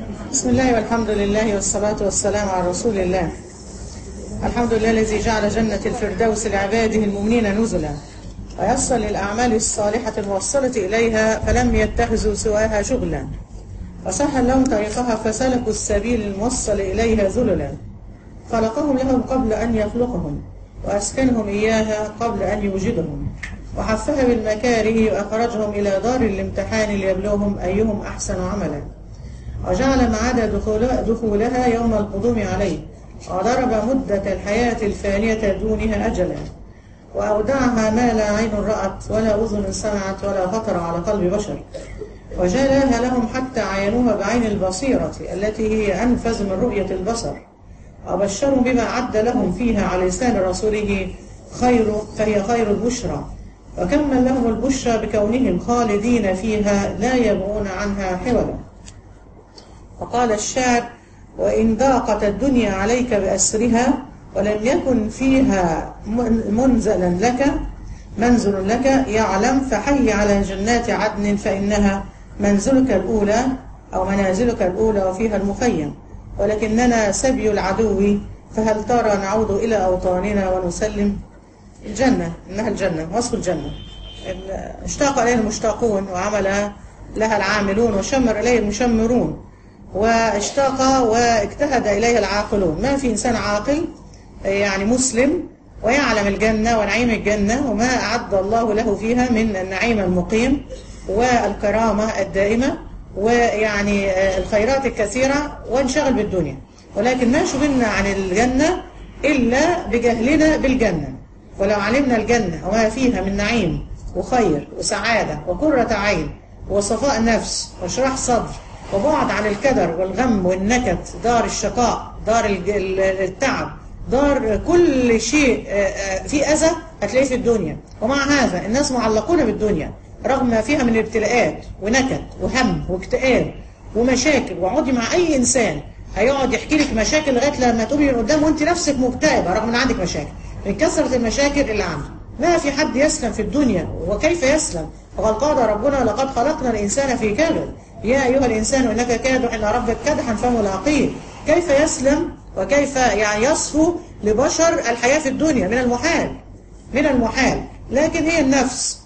بسم الله والحمد لله والصلاة والسلام على رسول الله الحمد لله الذي جعل جنة الفردوس لعباده المؤمنين نزلا ويسر للأعمال الصالحة الموصلة إليها فلم يتخذوا سواها شغلا وسهل لهم طريقها فسلكوا السبيل الموصل إليها ذللا خلقهم لهم قبل أن يخلقهم وأسكنهم إياها قبل أن يوجدهم وحفها بالمكاره وأخرجهم إلى دار الامتحان ليبلوهم أيهم أحسن عملا وجعل معاد دخولها يوم القدوم عليه وضرب مدة الحياة الفانية دونها أجلا وأودعها ما لا عين رأت ولا أذن سمعت ولا خطر على قلب بشر وجلاها لهم حتى عينوها بعين البصيرة التي هي أنفذ من رؤية البصر وبشروا بما عد لهم فيها على لسان رسوله خير فهي خير البشرى وكمل لهم البشرى بكونهم خالدين فيها لا يبغون عنها حولا وقال الشاعر وإن ضاقت الدنيا عليك بأسرها ولم يكن فيها منزلا لك منزل لك يعلم فحي على جنات عدن فإنها منزلك الأولى أو منازلك الأولى وفيها المخيم ولكننا سبي العدو فهل ترى نعود إلى أوطاننا ونسلم الجنة إنها الجنة وصف الجنة اشتاق إليها المشتاقون وعمل لها العاملون وشمر إليه المشمرون واشتاق واجتهد إليها العاقلون ما في إنسان عاقل يعني مسلم ويعلم الجنة ونعيم الجنة وما أعد الله له فيها من النعيم المقيم والكرامة الدائمة ويعني الخيرات الكثيرة وانشغل بالدنيا ولكن ما شغلنا عن الجنة إلا بجهلنا بالجنة ولو علمنا الجنة وما فيها من نعيم وخير وسعادة وقرة عين وصفاء نفس وشرح صدر وبعد عن الكدر والغم والنكد دار الشقاء دار التعب دار كل شيء فيه أذى هتلاقيه في الدنيا ومع هذا الناس معلقون بالدنيا رغم ما فيها من ابتلاءات ونكد وهم واكتئاب ومشاكل وعودي مع أي إنسان هيقعد يحكي لك مشاكل لغاية لما تقومي من قدام وانت نفسك مكتئبة رغم ان عندك مشاكل من كثرة المشاكل اللي عنده ما في حد يسلم في الدنيا وكيف يسلم وقد قال ربنا لقد خلقنا الإنسان في كبد يا أيها الإنسان إنك كادح إلى ربك كدحا فملاقيه كيف يسلم وكيف يعني يصفو لبشر الحياة في الدنيا من المحال من المحال لكن هي النفس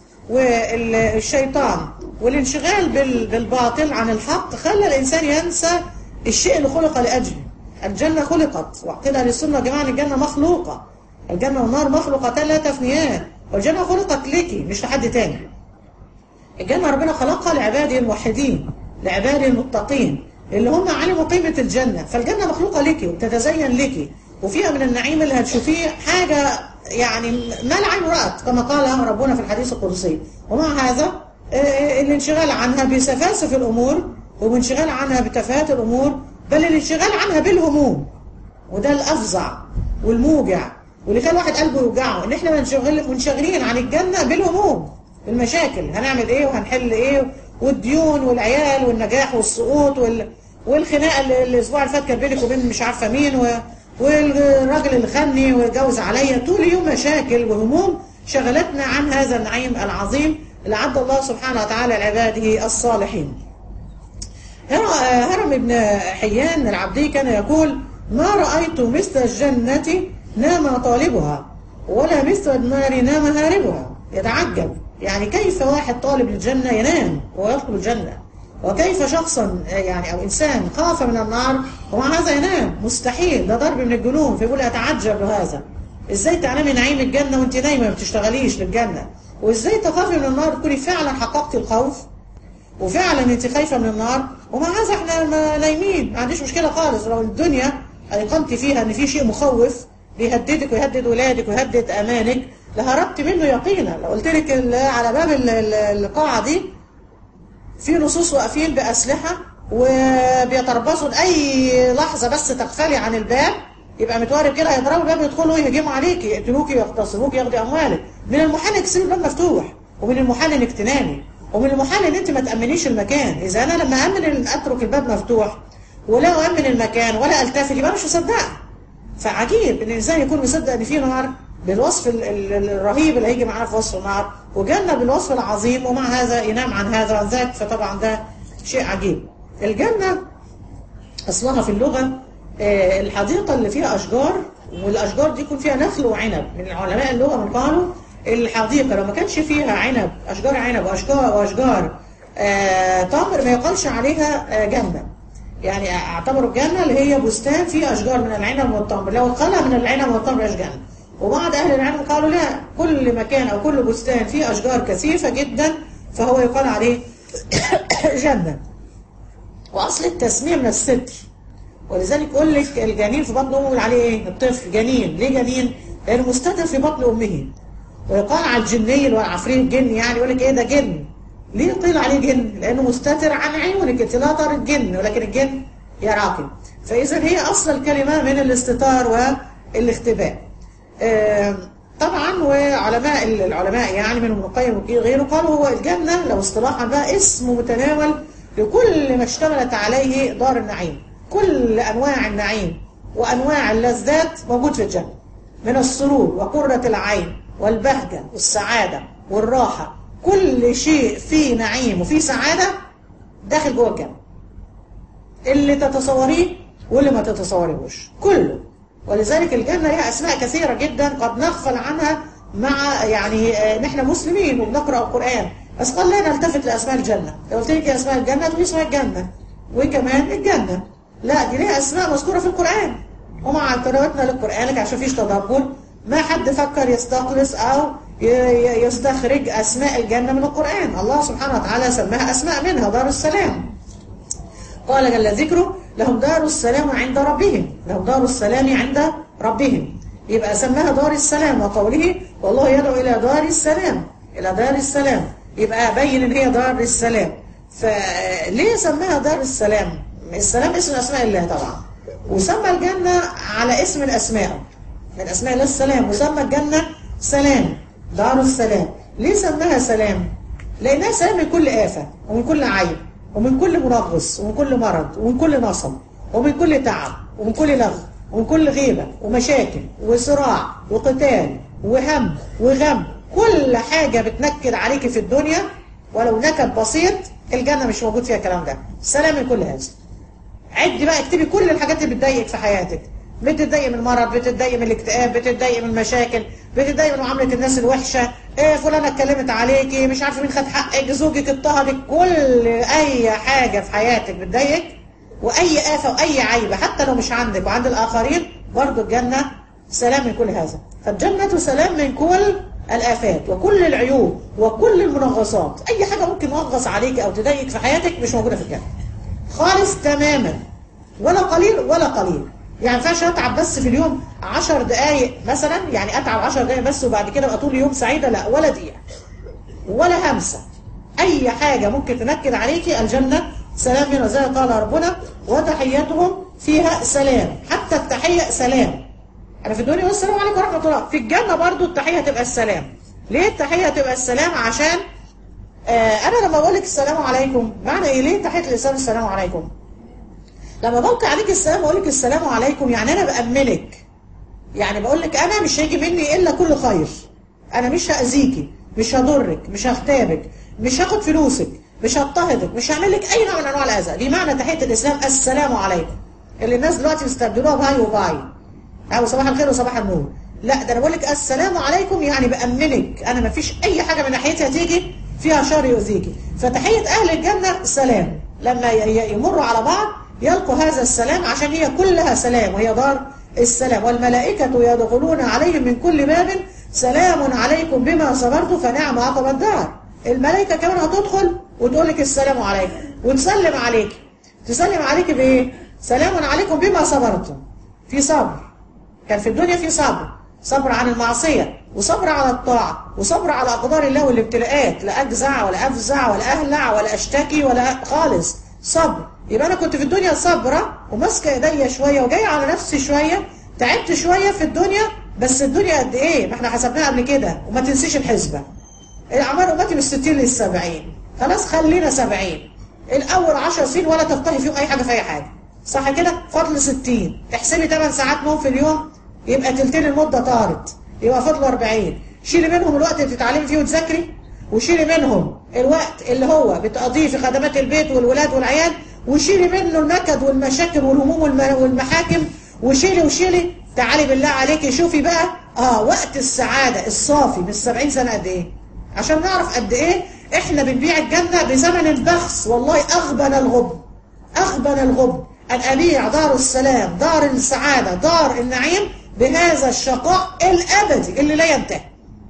والشيطان والانشغال بالباطل عن الحق خلى الإنسان ينسى الشيء اللي خلق لأجله الجنة خلقت وقيل للسنة يا جماعة الجنة مخلوقة الجنة والنار مخلوقتان لا تفنيان والجنة خلقت لك مش لحد تاني الجنة ربنا خلقها لعباده الموحدين لعباده المتقين اللي هم علموا قيمة الجنة فالجنة مخلوقة لك وبتتزين لك وفيها من النعيم اللي هتشوفيه حاجة يعني ما العين رأت كما قال ربنا في الحديث القدسي ومع هذا الانشغال عنها بسفاسف الأمور وبانشغال عنها بتفاهات الأمور بل الانشغال عنها بالهموم وده الأفظع والموجع واللي كان واحد قلبه يوجعه ان احنا منشغل منشغلين عن الجنة بالهموم بالمشاكل هنعمل ايه وهنحل ايه والديون والعيال والنجاح والسقوط وال... والخناقه اللي الاسبوع اللي فات كانت بينك وبين مش عارفه مين و... والراجل اللي خني واتجوز عليا طول اليوم مشاكل وهموم شغلتنا عن هذا النعيم العظيم اللي عد الله سبحانه وتعالى لعباده الصالحين هرم ابن حيان العبدي كان يقول ما رأيت مثل الجنة نام طالبها ولا مثل النار نام هاربها يتعجب يعني كيف واحد طالب للجنة ينام ويطلب الجنة وكيف شخصا يعني أو إنسان خاف من النار ومع هذا ينام مستحيل ده ضرب من الجنون فيقول أتعجب لهذا إزاي تنامي نعيم الجنة وانت نايمة ما بتشتغليش للجنة وإزاي تخافي من النار تكوني فعلا حققتي الخوف وفعلا انت خايفة من النار ومع هذا احنا ما نايمين ما عنديش مشكلة خالص لو الدنيا أيقنتي فيها ان في شيء مخوف بيهددك ويهدد ولادك ويهدد أمانك لهربت منه يقينا لو قلت لك على باب القاعة دي في نصوص واقفين بأسلحة وبيتربصوا أي لحظة بس تغفلي عن الباب يبقى متوارب كده هيضربوا الباب يدخلوا يهجموا عليكي يقتلوكي ويغتصبوكي ياخدوا أموالك من المحال انك تسيب الباب مفتوح ومن المحال انك تنامي ومن المحال ان انت ما تأمنيش المكان إذا أنا لما أمن أترك الباب مفتوح ولا أؤمن المكان ولا ألتفت يبقى مش مصدقه فعجيب ان الانسان يكون مصدق ان في نار بالوصف الرهيب اللي هيجي معاه في وصف النار وجنة بالوصف العظيم ومع هذا ينام عن هذا وعن ذاك فطبعا ده شيء عجيب الجنة اصلها في اللغه آه، الحديقه اللي فيها اشجار والاشجار دي يكون فيها نخل وعنب من علماء اللغه من قالوا الحديقه لو ما كانش فيها عنب اشجار عنب واشجار واشجار آه، تمر ما يقالش عليها آه، جنه يعني اعتبروا الجنه اللي هي بستان فيه اشجار من العنب والتمر لو خلى من العنب والتمر مش جنه وبعض اهل العلم قالوا لا كل مكان او كل بستان فيه اشجار كثيفه جدا فهو يقال عليه جنه واصل التسميه من الستر ولذلك يقول لك الجنين في بطن امه يقول عليه ايه الطفل جنين ليه جنين لانه مستتر في بطن امه ويقال على الجني اللي هو العفريت الجن يعني يقول لك ايه ده جن ليه قيل عليه جن لانه مستتر عن عيونك انت لا ترى الجن ولكن الجن يراك فاذا هي اصل الكلمه من الاستتار والاختباء آم، طبعا وعلماء العلماء يعني من ابن القيم وغيره قالوا هو الجنه لو اصطلاحا بقى اسم متناول لكل ما اشتملت عليه دار النعيم كل انواع النعيم وانواع اللذات موجود في الجنه من السرور وقره العين والبهجه والسعاده والراحه كل شيء فيه نعيم وفيه سعاده داخل جوه الجنه اللي تتصوريه واللي ما تتصوريهوش كله ولذلك الجنة لها أسماء كثيرة جدا قد نغفل عنها مع يعني آه، نحن مسلمين وبنقرأ القرآن بس قال لا نلتفت لأسماء الجنة لو قلت لك أسماء الجنة تقولي اسمها الجنة وكمان الجنة لا دي ليها أسماء مذكورة في القرآن ومع قراءتنا للقرآن عشان فيش تدبر ما حد فكر يستخلص أو ي- ي- يستخرج أسماء الجنة من القرآن الله سبحانه وتعالى سماها أسماء منها دار السلام قال جل ذكره لهم دار السلام عند ربهم لهم دار السلام عند ربهم يبقى سماها دار السلام وقوله والله يدعو إلى دار السلام إلى دار السلام يبقى بين إن هي دار السلام فليه سماها دار السلام السلام اسم من أسماء الله طبعا وسمى الجنة على اسم من أسمائه من أسماء الله السلام وسمى الجنة سلام دار السلام ليه سماها سلام لأنها سلام من كل آفة ومن كل عيب ومن كل منغص ومن كل مرض ومن كل نصب ومن كل تعب ومن كل لغو ومن كل غيبة ومشاكل وصراع وقتال وهم وغم كل حاجة بتنكد عليك في الدنيا ولو نكد بسيط الجنة مش موجود فيها الكلام ده سلام من كل هذا عدي بقى اكتبي كل الحاجات اللي بتضايقك في حياتك بتتضايق من المرض بتتضايق من الاكتئاب بتتضايق من المشاكل بتتضايق من معامله الناس الوحشه ايه فلانه اتكلمت عليكي مش عارفه مين خد حقك زوجك اضطهدك كل اي حاجه في حياتك بتضايقك واي افه واي عيبه حتى لو مش عندك وعند الاخرين برضو الجنه سلام من كل هذا فالجنه سلام من كل الافات وكل العيوب وكل المنغصات اي حاجه ممكن تنغص عليك او تضايقك في حياتك مش موجوده في الجنه خالص تماما ولا قليل ولا قليل يعني ما ينفعش اتعب بس في اليوم 10 دقائق مثلا يعني اتعب 10 دقائق بس وبعد كده ابقى طول اليوم سعيده لا ولا دقيقه ولا همسه اي حاجه ممكن تنكد عليكي الجنه سلام من وزي قال ربنا وتحيتهم فيها سلام حتى التحيه سلام انا في الدنيا والسلام عليكم ورحمه الله في الجنه برضو التحيه تبقى السلام ليه التحيه تبقى السلام عشان آه انا لما بقول لك السلام عليكم معنى ايه ليه تحيه الاسلام السلام عليكم لما بلقي عليك السلام واقول لك السلام عليكم يعني انا بامنك يعني بقول لك انا مش هيجي مني الا كل خير انا مش هاذيكي مش هضرك مش هغتابك مش هاخد فلوسك مش هضطهدك مش هعمل لك اي نوع من انواع الاذى دي معنى تحيه الاسلام السلام عليكم اللي الناس دلوقتي بيستبدلوها بهاي وباي او صباح الخير وصباح النور لا ده انا بقول لك السلام عليكم يعني بامنك انا ما فيش اي حاجه من ناحيتي هتيجي فيها شر يؤذيكي فتحيه اهل الجنه سلام لما ي- يمروا على بعض يلقوا هذا السلام عشان هي كلها سلام وهي دار السلام والملائكة يدخلون عليهم من كل باب سلام عليكم بما صبرتم فنعم عقب الدار الملائكة كمان هتدخل وتقول لك السلام عليكم وتسلم عليك تسلم عليك بإيه؟ سلام عليكم بما صبرتم في صبر كان في الدنيا في صبر صبر عن المعصية وصبر على الطاعة وصبر على أقدار الله والابتلاءات لا أجزع ولا أفزع ولا أهلع ولا أشتكي ولا خالص صبر يبقى أنا كنت في الدنيا صبرة وماسكة إيديا شوية وجاية على نفسي شوية تعبت شوية في الدنيا بس الدنيا قد إيه ما احنا حسبناها قبل كده وما تنسيش الحسبة الأعمار أمتي من الستين للسبعين خلاص خلينا سبعين الأول عشر سنين ولا تفقهي فيهم أي حاجة في أي حاجة صح كده فضل ستين تحسبي 8 ساعات نوم في اليوم يبقى تلتين المدة طارت يبقى فضل 40 شيلي منهم الوقت اللي بتتعلمي فيه وتذاكري وشيلي منهم الوقت اللي هو بتقضيه في خدمات البيت والولاد والعيال وشيلي منه النكد والمشاكل والهموم والم- والمحاكم وشيلي وشيلي تعالي بالله عليكي شوفي بقى اه وقت السعادة الصافي من السبعين سنة قد ايه عشان نعرف قد ايه احنا بنبيع الجنة بزمن البخس والله اغبن الغب اغبن الغب ان ابيع دار السلام دار السعادة دار النعيم بهذا الشقاء الابدي اللي لا ينتهي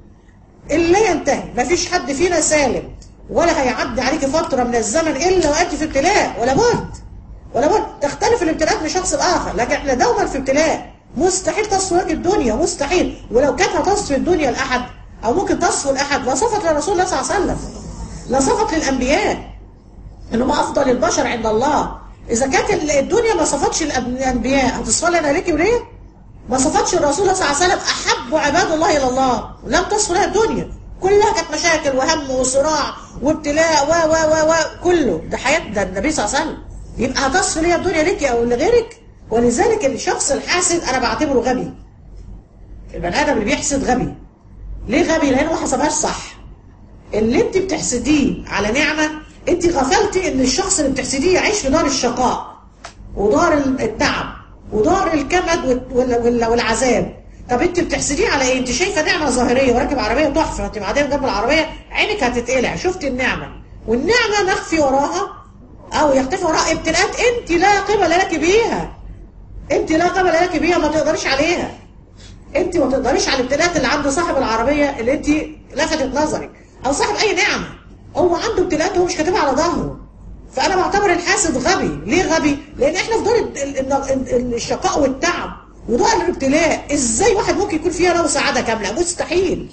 اللي لا ينتهي مفيش حد فينا سالم ولا هيعدي عليك فترة من الزمن إلا وأنت في ابتلاء ولا بد ولا بد تختلف الابتلاءات من شخص لآخر لكن احنا دوما في ابتلاء مستحيل تصفو وجه الدنيا مستحيل ولو كانت هتصفي الدنيا لأحد أو ممكن تصفو لأحد لصفت لرسول الله صلى الله عليه وسلم لصفت للأنبياء إنهم أفضل البشر عند الله إذا كانت الدنيا ما صفتش الأنبياء هتصفى لنا ليكي وليه؟ ما صفتش الرسول صلى الله عليه وسلم أحب عباد الله إلى الله لم تصف لها الدنيا كلها كانت مشاكل وهم وصراع وابتلاء و و و و كله ده حياة ده النبي صلى الله عليه وسلم يبقى هتصف ليها الدنيا ليكي أو لغيرك ولذلك الشخص الحاسد أنا بعتبره غبي البني آدم اللي بيحسد غبي ليه غبي؟ لأنه ما حسبهاش صح اللي انت بتحسديه على نعمة انت غفلتي ان الشخص اللي بتحسديه يعيش في دار الشقاء ودار التعب ودار الكمد وال- وال- والعذاب طب انت بتحسديه على ايه انت شايفه نعمه ظاهريه وراكب عربيه تحفه انت معديه جنب العربيه عينك هتتقلع شفتي النعمه والنعمه مخفي وراها او يختفي وراها ابتلاءات انت لا قبل لك بيها انت لا قبل لك بيها ما تقدريش عليها انت ما تقدريش على الابتلاءات اللي عند صاحب العربيه اللي انت لفتت نظرك او صاحب اي نعمه هو عنده ابتلاءات وهو مش كاتبها على ظهره فانا بعتبر الحاسد غبي ليه غبي لان احنا في دار ال- ال- ال- الشقاء والتعب ودار الابتلاء ازاي واحد ممكن يكون فيها له سعاده كامله مستحيل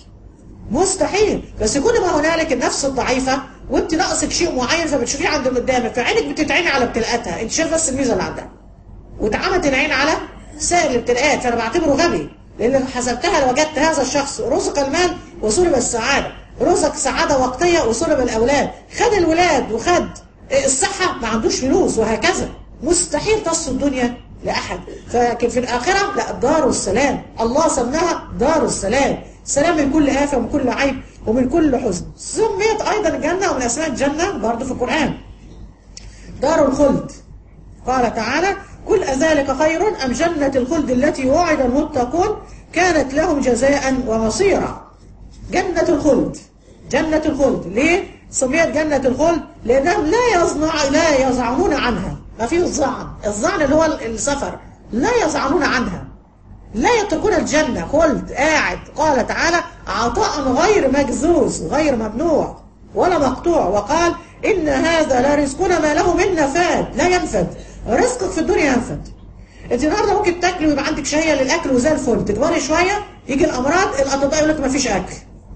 مستحيل بس كل ما هنالك النفس الضعيفه وانت ناقصك شيء معين فبتشوفيه عند اللي قدامك فعينك بتتعيني على ابتلاءاتها انت شايف بس الميزه اللي عندها واتعمت العين على سائر الابتلاءات فانا بعتبره غبي لان حسبتها لو وجدت هذا الشخص رزق المال وسلب السعاده رزق سعاده وقتيه وسلب الاولاد خد الولاد وخد الصحه ما عندوش فلوس وهكذا مستحيل تصل الدنيا لاحد فلكن في الاخره لا دار السلام الله سماها دار السلام سلام من كل آفة ومن كل عيب ومن كل حزن سميت أيضا الجنة ومن أسماء الجنة برضه في القرآن دار الخلد قال تعالى قل أذلك خير أم جنة الخلد التي وعد المتقون كانت لهم جزاء ومصيرا جنة الخلد جنة الخلد ليه سميت جنة الخلد لأنهم لا يصنع لا يزعمون عنها ما فيه الزعم الزعم اللي هو السفر لا يزعمون عنها لا يتركون الجنة خلد قاعد قال تعالى عطاء غير مجزوز غير ممنوع ولا مقطوع وقال إن هذا لا رزقنا ما له من نفاد لا ينفد رزقك في الدنيا ينفد انت النهارده ممكن تاكلي ويبقى عندك شهيه للاكل وزي الفل تكبري شويه يجي الامراض الاطباء يقول لك ما فيش اكل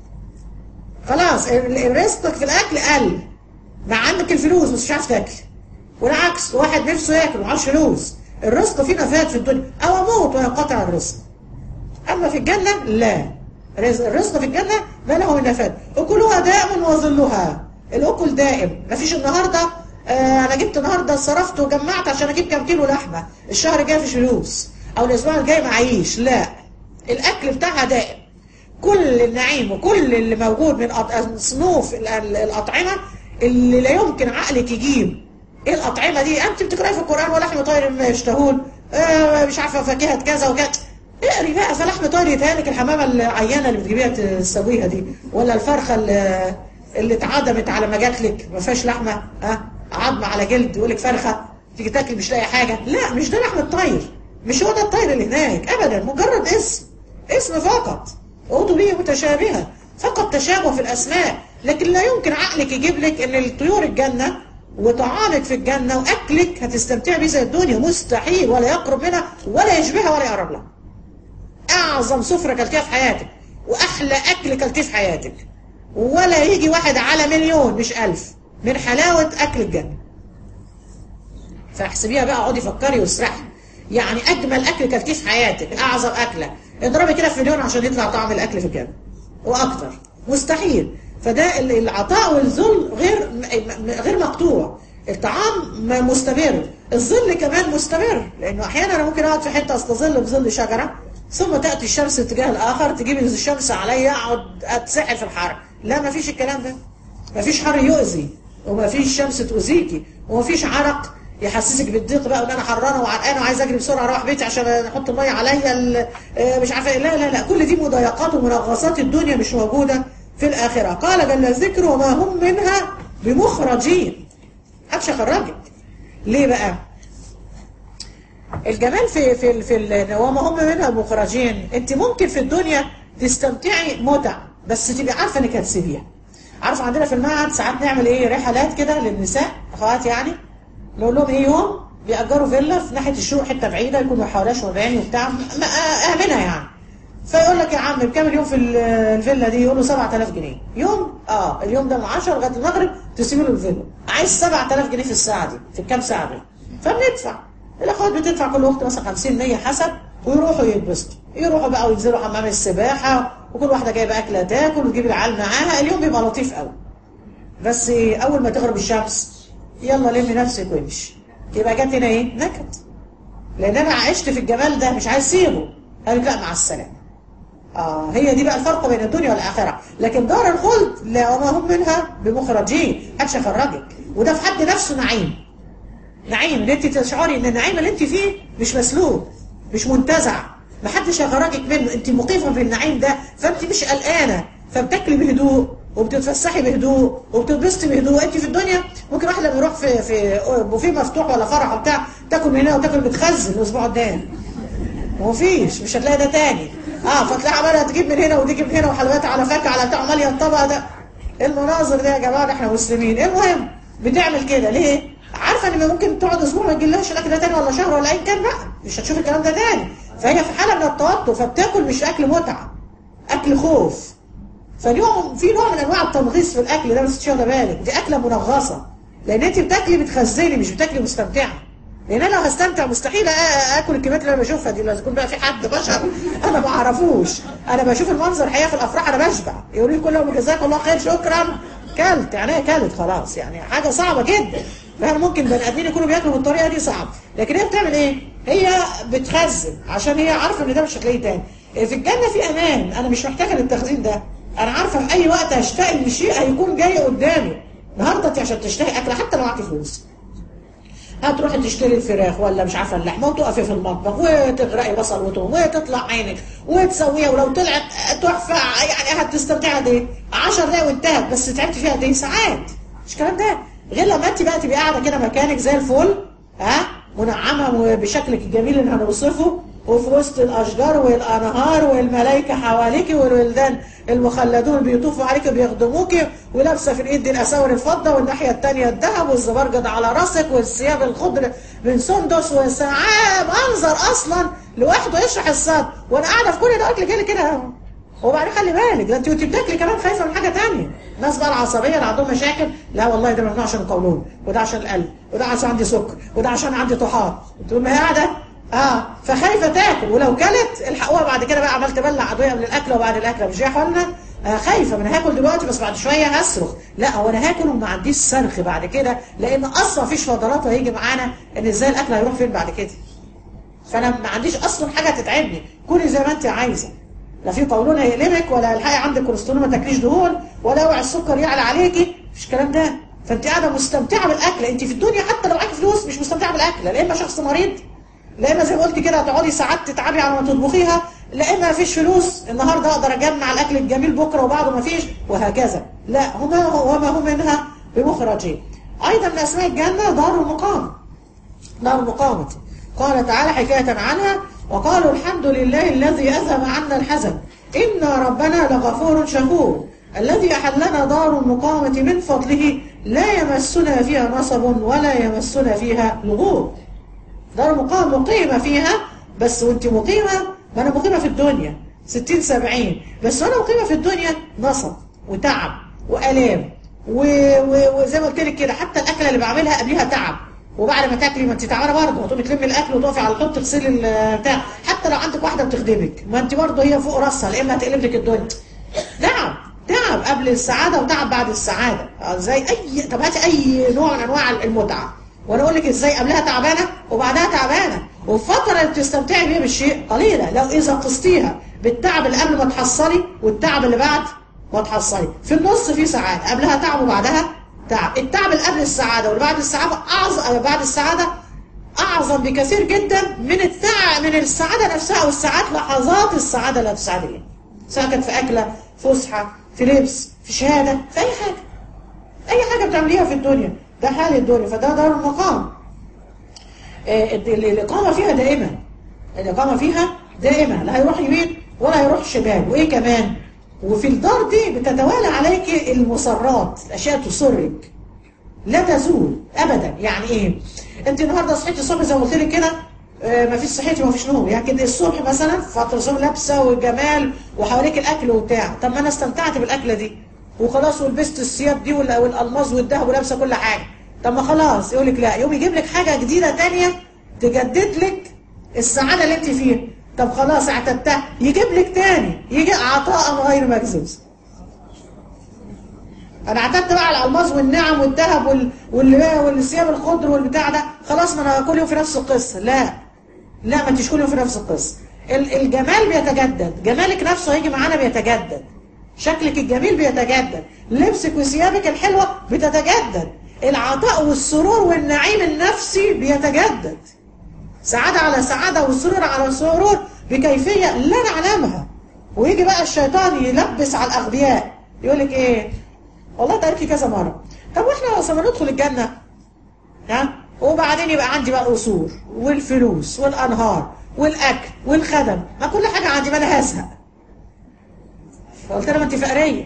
خلاص ال- رزقك في الاكل قل مع عندك الفلوس بس مش عارف تاكل والعكس واحد نفسه ياكل ومعهوش فلوس الرزق فيه نفاد في الدنيا او اموت وينقطع الرزق اما في الجنه لا رزق- الرزق في الجنه ما له من نفاد اكلها دائم وظلها الاكل دائم مفيش النهارده آه انا جبت النهارده صرفت وجمعت عشان اجيب كام كيلو لحمه الشهر الجاي مفيش فلوس او الاسبوع الجاي معيش لا الاكل بتاعها دائم كل النعيم وكل اللي موجود من أط- صنوف ال- ال- الأطعمة اللي لا يمكن عقلك يجيب ايه الأطعمة دي انت بتقرأي في القرآن ولحم طير ما يشتهون آه مش عارفة فاكهة كذا وكذا اقري بقى فلحم طير يتهيألك الحمامة العيانة اللي بتجيبيها تسويها دي ولا الفرخة اللي, اللي اتعدمت على ما جات لك ما فيهاش لحمة ها عظمة على جلد يقول لك فرخة تيجي تاكل مش لاقي حاجة لا مش ده لحم الطير مش هو ده الطير اللي هناك ابدا مجرد اسم اسم فقط عضو به متشابهة فقط تشابه في الأسماء لكن لا يمكن عقلك يجيب لك ان الطيور الجنة وطعامك في الجنة وأكلك هتستمتع بيه زي الدنيا مستحيل ولا يقرب منها ولا يشبهها ولا يقرب لها أعظم سفرة كلتيها في حياتك وأحلى أكل كلتيه في حياتك ولا يجي واحد على مليون مش ألف من حلاوة أكل الجنة فاحسبيها بقى اقعدي فكري واسرحي يعني اجمل اكل كلتيه في حياتك اعظم اكله اضربي كده في مليون عشان يطلع طعم الاكل في الجنه واكتر مستحيل فده ال- العطاء والذل غير م- م- غير مقطوع الطعام م- مستمر الظل كمان مستمر لانه احيانا انا ممكن اقعد في حته استظل بظل شجره ثم تاتي الشمس الاتجاه الاخر تجيب الشمس عليا اقعد اتسحل في الحر لا ما فيش الكلام ده ما فيش حر يؤذي وما فيش شمس تؤذيكي وما فيش عرق يحسسك بالضيق بقى وان انا حرانه وعرقانه وعايز اجري بسرعه اروح بيتي عشان احط الميه عليا ال- آه، مش عارفه إيه. لا لا لا كل دي مضايقات ومنغصات الدنيا مش موجوده في الاخره قال جل ذكره وما هم منها بمخرجين محدش يخرجك ليه بقى الجمال في في في ال- وما هم منها مخرجين انت ممكن في الدنيا تستمتعي متع بس تبقي عارفه انك هتسيبيها عارفه عندنا في المعهد ساعات نعمل ايه رحلات كده للنساء اخوات يعني نقول لهم ايه يوم بيأجروا فيلا في ناحيه الشروق حته بعيده يكونوا حواليها شباباني وبتاع م- امنه يعني فيقول لك يا عم بكام اليوم في ال- الفيلا دي يقول له 7000 جنيه يوم اه اليوم ده من 10 لغايه المغرب تسيب له الفيلا عايز 7000 جنيه في الساعه دي في الكام ساعه دي فبندفع الاخوات بتدفع كل وقت مثلا 50 100 حسب ويروحوا يتبسطوا يروحوا بقى وينزلوا حمام السباحه وكل واحده جايبه اكله تاكل وتجيب العيال معاها اليوم بيبقى لطيف قوي بس إيه، اول ما تغرب الشمس يلا لمي نفسك وامشي يبقى جت هنا ايه نكد لان انا عشت في الجمال ده مش عايز اسيبه قال لا مع السلامه اه هي دي بقى الفرق بين الدنيا والاخره لكن دار الخلد لا وما هم منها بمخرجين محدش يخرجك وده في حد نفسه نعيم نعيم ان انت تشعري ان النعيم اللي انت فيه مش مسلوب مش منتزع محدش هيخرجك منه انت مقيمه في النعيم ده فانت مش قلقانه فبتاكلي بهدوء وبتتفسحي بهدوء وبتتبسطي بهدوء انت في الدنيا ممكن واحد لما يروح في في بوفيه مفتوح ولا فرح وبتاع تاكل من هنا وتاكل متخزن الاسبوع الجاي ومفيش مش هتلاقي ده تاني اه فتلاقي عماله تجيب من هنا وتجيب من هنا وحلويات على فاكهه على بتاع ماليه الطبق ده إيه المناظر دي يا جماعه ده احنا مسلمين المهم بتعمل كده ليه عارفه ان ممكن تقعد اسبوع ما تجيلهاش الاكل ده تاني ولا شهر ولا ايا كان بقى مش هتشوف الكلام ده تاني فهي في حاله من التوتر فبتاكل مش اكل متعه اكل خوف فاليوم في نوع من انواع التنغيص في الاكل ده بس مش واخده بالك دي اكله منغصه لان انت بتاكلي بتخزني مش بتاكلي مستمتعه لان انا لو هستمتع مستحيل آ- اكل الكميات اللي انا بشوفها دي لازم يكون بقى في حد بشر انا ما اعرفوش انا بشوف المنظر الحقيقه في الافراح انا بشبع يقولوا لي كلهم جزاك الله خير شكرا كلت يعني ايه كلت خلاص يعني حاجه صعبه جدا فاحنا ممكن بني ادمين يكونوا بياكلوا بالطريقه دي صعب لكن هي بتعمل ايه؟ هي بتخزن عشان هي عارفه ان ده مش هتلاقيه تاني في الجنه في امان انا مش محتاجه للتخزين ده انا عارفه في اي وقت هشتاق لشيء هيكون جاي قدامي النهارده انت عشان تشتهي اكله حتى لو معاكي فلوس هتروحي تشتري الفراخ ولا مش عارفه اللحمه وتقفي في المطبخ وتغرقي بصل وتوم وتطلع عينك وتسويها ولو طلعت تحفه يعني هتستمتعي قد ايه 10 دقايق وانتهت بس تعبتي فيها قد ايه ساعات مش الكلام ده غير لما انت بقى تبقي قاعده كده مكانك زي الفل ها منعمه وبشكلك الجميل اللي هنوصفه وفي وسط الاشجار والانهار والملائكه حواليك والولدان المخلدون بيطوفوا عليك بيخدموك ولابسه في الايد دي الاساور الفضه والناحيه الثانيه الذهب والزبرجد على راسك والثياب الخضر من سندس وساعات منظر اصلا لوحده يشرح الصدر وانا قاعده في كل ده اكل جالي كده اهو وبعدين خلي بالك ده انت وانت بتاكلي كمان خايفه من حاجه ثانيه الناس بقى العصبيه اللي عندهم مشاكل لا والله ده ممنوع عشان القولون وده عشان القلب وده عشان عندي سكر وده عشان عندي طحال تقول ما هي قاعده اه فخايفه تاكل ولو كلت الحقوها بعد كده بقى عمال تبلع ادويه من الاكل وبعد الاكل مش يا اخوانا آه خايفه ما انا هاكل دلوقتي بس بعد شويه هصرخ لا هو انا هاكل وما عنديش صرخ بعد كده لان اصلا مفيش فضلات وهيجي معانا ان ازاي الاكل هيروح فين بعد كده فانا ما عنديش اصلا حاجه تتعبني كلي زي ما انت عايزه لا في قولون هيقلبك ولا الحقي عندك كوليسترول ما تاكليش دهون ولا اوعي السكر يعلى عليكي مفيش الكلام ده فانت قاعده مستمتعه بالاكل انت في الدنيا حتى لو معاكي فلوس مش مستمتعه بالاكل لا اما شخص مريض لا اما زي ما قلت كده هتقعدي ساعات تتعبي على ما تطبخيها لا اما مفيش فلوس النهارده اقدر اجمع الاكل الجميل بكره وبعده مفيش وهكذا لا هما وما هم منها بمخرجين ايضا من اسماء الجنه دار المقام دار المقامه قال تعالى حكايه عنها وقالوا الحمد لله الذي اذهب عنا الحزن ان ربنا لغفور شكور الذي احلنا دار المقامه من فضله لا يمسنا فيها نصب ولا يمسنا فيها لغوب دار مقام مقيمة فيها بس وانت مقيمة ما انا مقيمة في الدنيا ستين سبعين بس وانا مقيمة في الدنيا نصب وتعب وآلام و- و- وزي ما قلت لك كده حتى الأكلة اللي بعملها قبلها تعب وبعد ما تاكلي ما انت تعبانه برضه هتقومي تلمي الاكل وتقفي على الحوض تغسلي البتاع حتى لو عندك واحده بتخدمك ما انت برضه هي فوق راسها لا اما هتقلب لك الدنيا تعب تعب قبل السعاده وتعب بعد السعاده اه زي اي طب هاتي اي نوع من انواع المتعه وانا اقول لك ازاي قبلها تعبانه وبعدها تعبانه والفتره اللي بتستمتعي بيها بالشيء قليله لو اذا قستيها بالتعب اللي قبل ما تحصلي والتعب اللي بعد ما تحصلي في النص في ساعات قبلها تعب وبعدها تعب التعب اللي قبل السعادة واللي بعد السعادة أعظم بعد السعادة أعظم بكثير جدا من التعب من السعادة نفسها أو الساعات لحظات السعادة النفسية سواء كانت في أكلة فسحة في لبس في شهادة في أي حاجة أي حاجة بتعمليها في الدنيا ده حال الدنيا فده دار المقام آه، الإقامة فيها دائمة الإقامة فيها دائمة لا هيروح يمين ولا هيروح شمال وإيه كمان وفي الدار دي بتتوالى عليك المسرات الأشياء تسرك لا تزول أبدا يعني إيه أنت النهاردة صحيتي الصبح زي ما قلت لك كده آه، ما فيش صحيتي وما فيش نوم يعني كده الصبح مثلا فترة الصبح لابسة والجمال وحواليك الأكل وبتاع طب ما أنا استمتعت بالأكلة دي وخلاص ولبست الثياب دي وال- والألماظ والذهب ولابسة كل حاجة طب ما خلاص يقول لك لا يوم يجيب لك حاجة جديدة تانية تجدد لك السعادة اللي انت فيها طب خلاص اعتدتها يجيب لك تاني يجي عطاء غير مجزوز انا اعتدت بقى على الالماس والنعم والذهب وال... وال... والثياب الخضر والبتاع ده خلاص ما انا كل يوم في نفس القصه لا لا ما انتش كل يوم في نفس القصه ال- الجمال بيتجدد جمالك نفسه هيجي معانا بيتجدد شكلك الجميل بيتجدد لبسك وثيابك الحلوه بتتجدد العطاء والسرور والنعيم النفسي بيتجدد سعادة على سعادة وسرور على سرور بكيفية لا نعلمها ويجي بقى الشيطان يلبس على الأغبياء يقول لك إيه والله ده قالت لي كذا مرة طب وإحنا لما ندخل الجنة ها وبعدين يبقى عندي بقى القصور والفلوس والأنهار والأكل والخدم ما كل حاجة عندي ما أنا هزهق فقلت لها ما أنت فقرية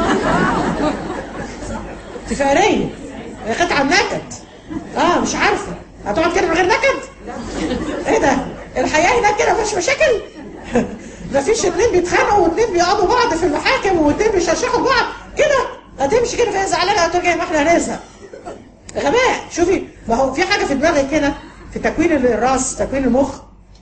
أنت فقرية هي قطعة النكد اه مش عارفة هتقعد كده من غير نكد ايه ده الحياة هناك كده مفيش مشاكل مفيش اتنين بيتخانقوا واتنين بيقعدوا بعض في المحاكم واتنين بيشرشحوا بعض كده هتمشي كده فهي زعلانه هترجع ما احنا هنزهق غباء شوفي ما هو في حاجه في دماغك هنا في تكوين الراس تكوين المخ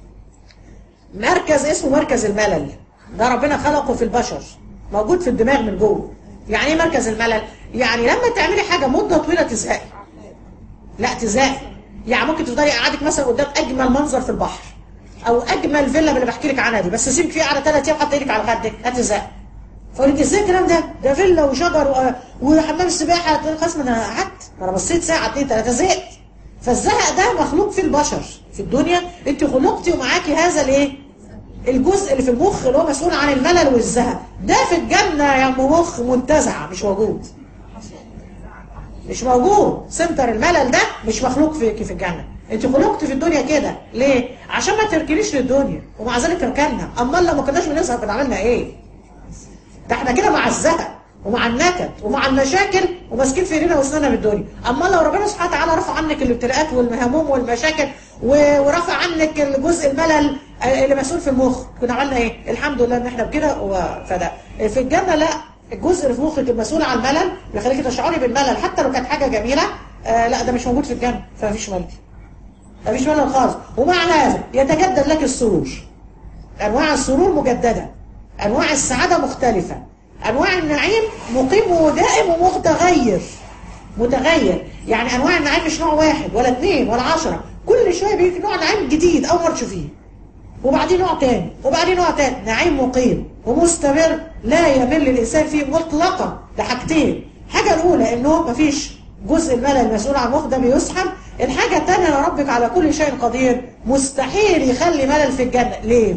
مركز اسمه مركز الملل ده ربنا خلقه في البشر موجود في الدماغ من جوه يعني ايه مركز الملل يعني لما تعملي حاجه مده طويله تزهقي لا تزهقي يعني ممكن تفضلي قاعدك مثلا قدام اجمل منظر في البحر او اجمل فيلا اللي بحكي لك عنها دي بس سيبك فيها قاعده ثلاث ايام حاطه ايدك على خدك هتزهقي فقول لك ازاي الكلام ده ده فيلا وشجر و... وحمام السباحه تقول خلاص ما انا قعدت ما انا بصيت ساعه اتنين ثلاثه زهقت فالزهق ده مخلوق في البشر في الدنيا انت خلقتي ومعاكي هذا الايه الجزء اللي في المخ اللي هو مسؤول عن الملل والزهق ده في الجنه يا ام مخ منتزع مش موجود مش موجود سنتر الملل ده مش مخلوق فيك في الجنة انت خلقت في الدنيا كده ليه عشان ما تركنيش للدنيا ومع ذلك ركنها اما لو ما كناش بنسهر كنا عملنا ايه ده احنا كده مع الزهق ومع النكد ومع المشاكل وماسكين في ايدينا واسناننا بالدنيا اما لو ربنا سبحانه وتعالى رفع عنك الابتلاءات والهموم والمشاكل و- ورفع عنك الجزء الملل اللي مسؤول في المخ كنا عملنا ايه الحمد لله ان احنا بكده و- فده في الجنه لا الجزء اللي في مخك المسؤول عن الملل بيخليك تشعري بالملل حتى لو كانت حاجه جميله آه لا ده مش موجود في الجنه فمفيش ملل مفيش ملل خالص ومع هذا يتجدد لك السرور انواع السرور مجدده انواع السعاده مختلفه انواع النعيم مقيم ودائم ومتغير متغير يعني انواع النعيم مش نوع واحد ولا اثنين ولا عشرة كل شويه بيجي نوع نعيم جديد اول مره تشوفيه وبعدين نوع تاني وبعدين نوع تاني نعيم مقيم ومستمر لا يمل الانسان فيه مطلقا لحاجتين الحاجه الاولى انه مفيش جزء الملل المسؤول عن المخ ده بيسحب الحاجه الثانيه ان ربك على كل شيء قدير مستحيل يخلي ملل في الجنه ليه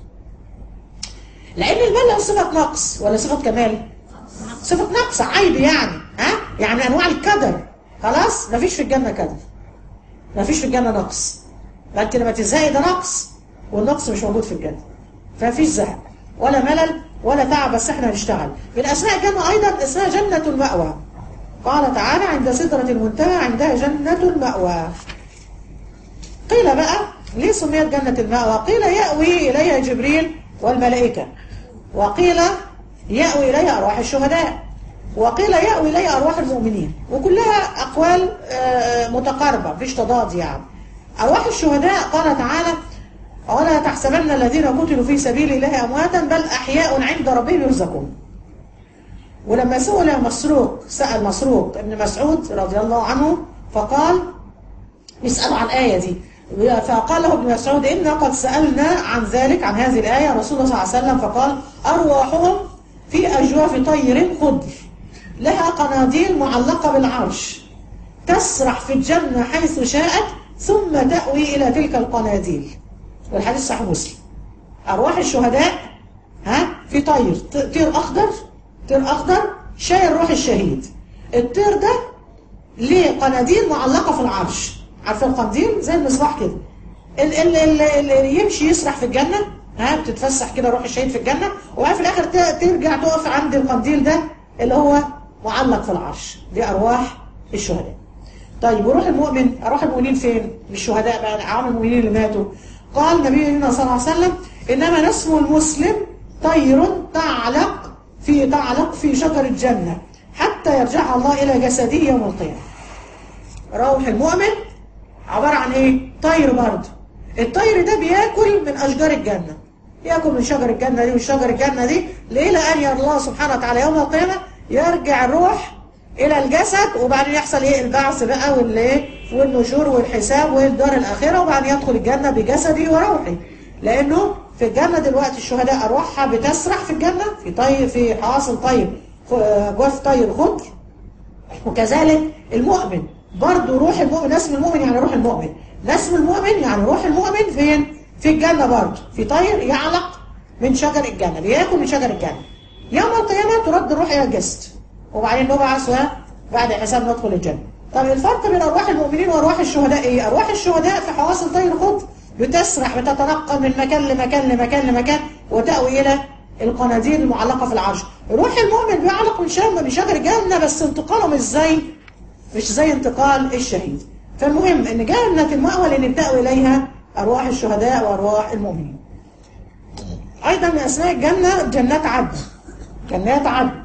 لان الملل صفه نقص ولا صفه كمال صفه نقص عيب يعني ها يعني انواع الكدر خلاص مفيش في الجنه كدر مفيش في الجنه نقص ما انت لما تزهقي ده نقص والنقص مش موجود في الجنة فمفيش زهق ولا ملل ولا تعب بس احنا هنشتغل من اسماء الجنة ايضا اسمها جنة المأوى قال تعالى عند سدرة المنتهى عندها جنة المأوى قيل بقى ليه سميت جنة المأوى قيل يأوي إليها جبريل والملائكة وقيل يأوي إليها أرواح الشهداء وقيل يأوي إليها أرواح المؤمنين وكلها أقوال آه، متقاربة مفيش تضاد يعني أرواح الشهداء قال تعالى ولا تحسبن الذين قتلوا في سبيل الله أمواتا بل أحياء عند ربهم يرزقون ولما سئل مسروق سأل مسروق ابن مسعود رضي الله عنه فقال يسأل عن الآية دي فقال له ابن مسعود إنا قد سألنا عن ذلك عن هذه الآية رسول الله صلى الله عليه وسلم فقال أرواحهم في أجواف طير خضر لها قناديل معلقة بالعرش تسرح في الجنة حيث شاءت ثم تأوي إلى تلك القناديل والحديث صحيح مسلم أرواح الشهداء ها في طير طير أخضر طير أخضر شايل روح الشهيد الطير ده ليه قناديل معلقة في العرش عارفه القنديل زي المصباح كده ال- ال- ال- اللي يمشي يسرح في الجنة ها بتتفسح كده روح الشهيد في الجنة وفي الآخر ت- ترجع تقف عند القنديل ده اللي هو معلق في العرش دي أرواح الشهداء طيب وروح المؤمن أرواح المؤمنين فين؟ الشهداء بقى عام المؤمنين اللي ماتوا قال نبينا صلى الله عليه وسلم إنما نسم المسلم طير تعلق في تعلق في شجر الجنة حتى يرجع الله إلى جسده يوم القيامة روح المؤمن عبارة عن ايه طير برضه الطير ده بياكل من اشجار الجنة ياكل من شجر الجنة دي وشجر الجنة دي لإلى أن يرى الله سبحانه وتعالى يوم القيامة يرجع الروح إلى الجسد وبعدين يحصل إيه البعث بقى والإيه والنشور والحساب والدار الآخرة وبعدين يدخل الجنة بجسده وروحه لأنه في الجنة دلوقتي الشهداء أرواحها بتسرح في الجنة في طير في حواصل طير جوف طير خضر وكذلك المؤمن برضه روح المؤمن اسم المؤمن يعني روح المؤمن اسم المؤمن يعني روح المؤمن فين في الجنة برضه في طير يعلق من شجر الجنة بياكل من شجر الجنة يوم القيامة ترد الروح إلى الجسد وبعدين نبعث بعد حساب ندخل الجنة طب الفرق بين أرواح المؤمنين وأرواح الشهداء إيه؟ أرواح الشهداء في حواصل طير خضر بتسرح بتتنقل من مكان لمكان لمكان لمكان وتأوي إلى القناديل المعلقة في العرش روح المؤمن بيعلق من شجر من شجر الجنة بس انتقاله مش زي مش زي انتقال الشهيد فالمهم ان جنة المأوى اللي بتأوي إليها أرواح الشهداء وأرواح المؤمنين أيضا من أسماء الجنة جنات عدن جنات عدن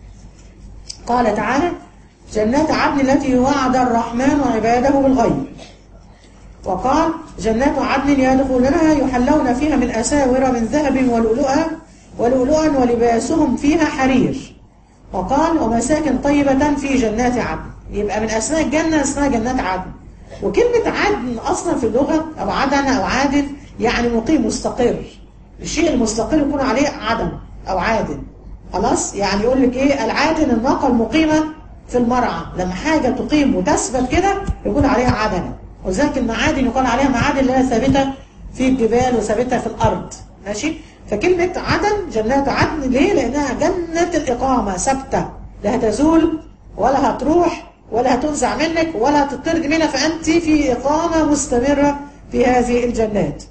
قال تعالى جنات عدن التي وعد الرحمن عباده بالغيب وقال جنات عدن يدخلونها يحلون فيها من أساور من ذهب ولؤلؤا ولؤلؤا ولباسهم فيها حرير وقال ومساكن طيبة في جنات عدن يبقى من أسماء الجنة اسمها جنات عدن وكلمة عدن أصلا في اللغة أو عدن أو عادن يعني مقيم مستقر الشيء المستقر يكون عليه عدن أو عادن خلاص يعني يقول لك إيه العادن الناقة المقيمة في المرعى لما حاجة تقيم وتثبت كده يكون عليها عدنة وذلك المعادن يقال عليها معادن اللي هي ثابتة في الجبال وثابتة في الأرض ماشي فكلمة عدن جنات عدن ليه لأنها جنة الإقامة ثابتة لا هتزول ولا هتروح ولا هتنزع منك ولا هتطرد منها فأنت في إقامة مستمرة في هذه الجنات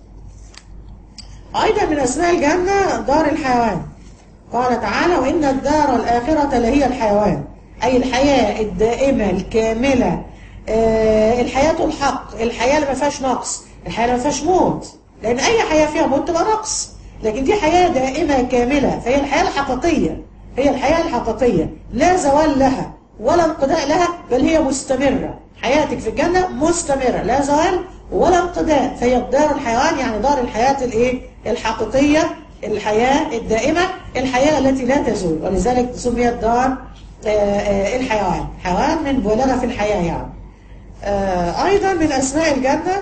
أيضا من أسماء الجنة دار الحيوان قال تعالى وإن الدار الآخرة لهي الحيوان أي الحياة الدائمة الكاملة آه الحياة الحق الحياة اللي ما فيهاش نقص الحياة اللي ما فيهاش موت لأن أي حياة فيها موت تبقى نقص لكن دي حياة دائمة كاملة فهي الحياة الحقيقية هي الحياة الحقيقية لا زوال لها ولا انقضاء لها بل هي مستمرة حياتك في الجنة مستمرة لا زوال ولا انقضاء فهي دار الحيوان يعني دار الحياة الايه الحقيقية الحياة الدائمة الحياة التي لا تزول ولذلك سميت دار الحيوان حيوان من بلغة في الحياة يعني أيضا من أسماء الجنة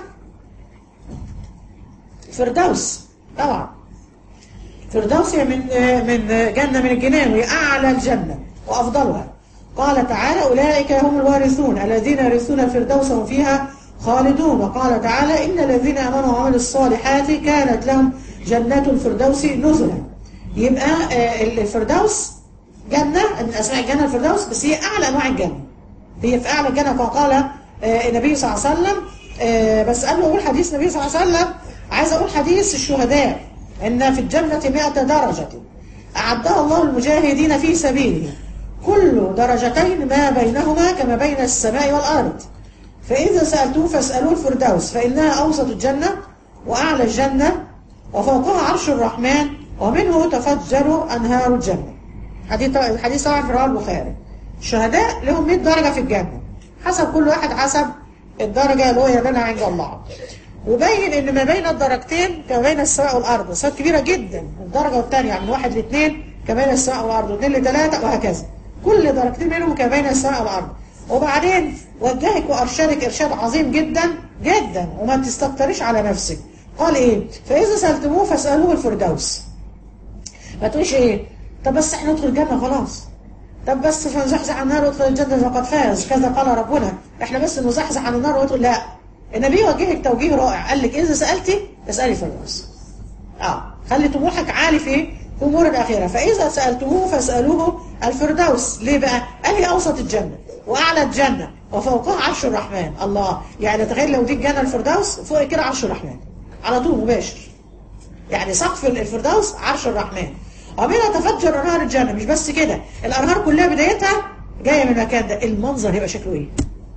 فردوس طبعا فردوس من من جنة من الجنان وهي أعلى الجنة وأفضلها قال تعالى أولئك هم الوارثون الذين يرثون الفردوس هم فيها خالدون وقال تعالى إن الذين آمنوا وعملوا الصالحات كانت لهم جنات الفردوس نزلا يبقى الفردوس جنة من أسماء الجنة الفردوس بس هي أعلى أنواع الجنة هي في أعلى الجنة فقال النبي صلى الله عليه وسلم بس قبل أقول حديث النبي صلى الله عليه وسلم عايز أقول حديث الشهداء إن في الجنة مئة درجة أعدها الله المجاهدين في سبيله كل درجتين ما بينهما كما بين السماء والأرض فإذا سألتوه فاسألوه الفردوس فإنها أوسط الجنة وأعلى الجنة وفوقها عرش الرحمن ومنه تفجر أنهار الجنة حديث حديث طبعا في رواه البخاري الشهداء لهم 100 درجة في الجنة حسب كل واحد حسب الدرجة اللي هو ينالها عند الله وبين ان ما بين الدرجتين كما بين السماء والارض مسافات كبيره جدا الدرجه والثانيه من واحد لاثنين كما بين السماء والارض واثنين لثلاثه وهكذا كل درجتين منهم كما بين السماء والارض وبعدين وجهك وارشادك ارشاد عظيم جدا جدا وما تستكتريش على نفسك قال ايه فاذا سالتموه فاسالوه الفردوس ما تقولش ايه طب بس احنا ندخل الجنه خلاص طب بس فنزحزح عن النار وادخل الجنة فقد فاز كذا قال ربنا احنا بس نزحزح عن النار وادخل لا النبي وجهك توجيه رائع قال لك اذا سالتي اسالي في الراس اه خلي طموحك عالي في في امور الاخره فاذا سالتموه فاسالوه الفردوس ليه بقى قال هي اوسط الجنه واعلى الجنه وفوقها عرش الرحمن الله يعني تخيل لو دي الجنه الفردوس فوق كده عرش الرحمن على طول مباشر يعني سقف الفردوس عرش الرحمن ومنها تفجر انهار الجنه مش بس كده الانهار كلها بدايتها جايه من المكان ده المنظر هيبقى شكله ايه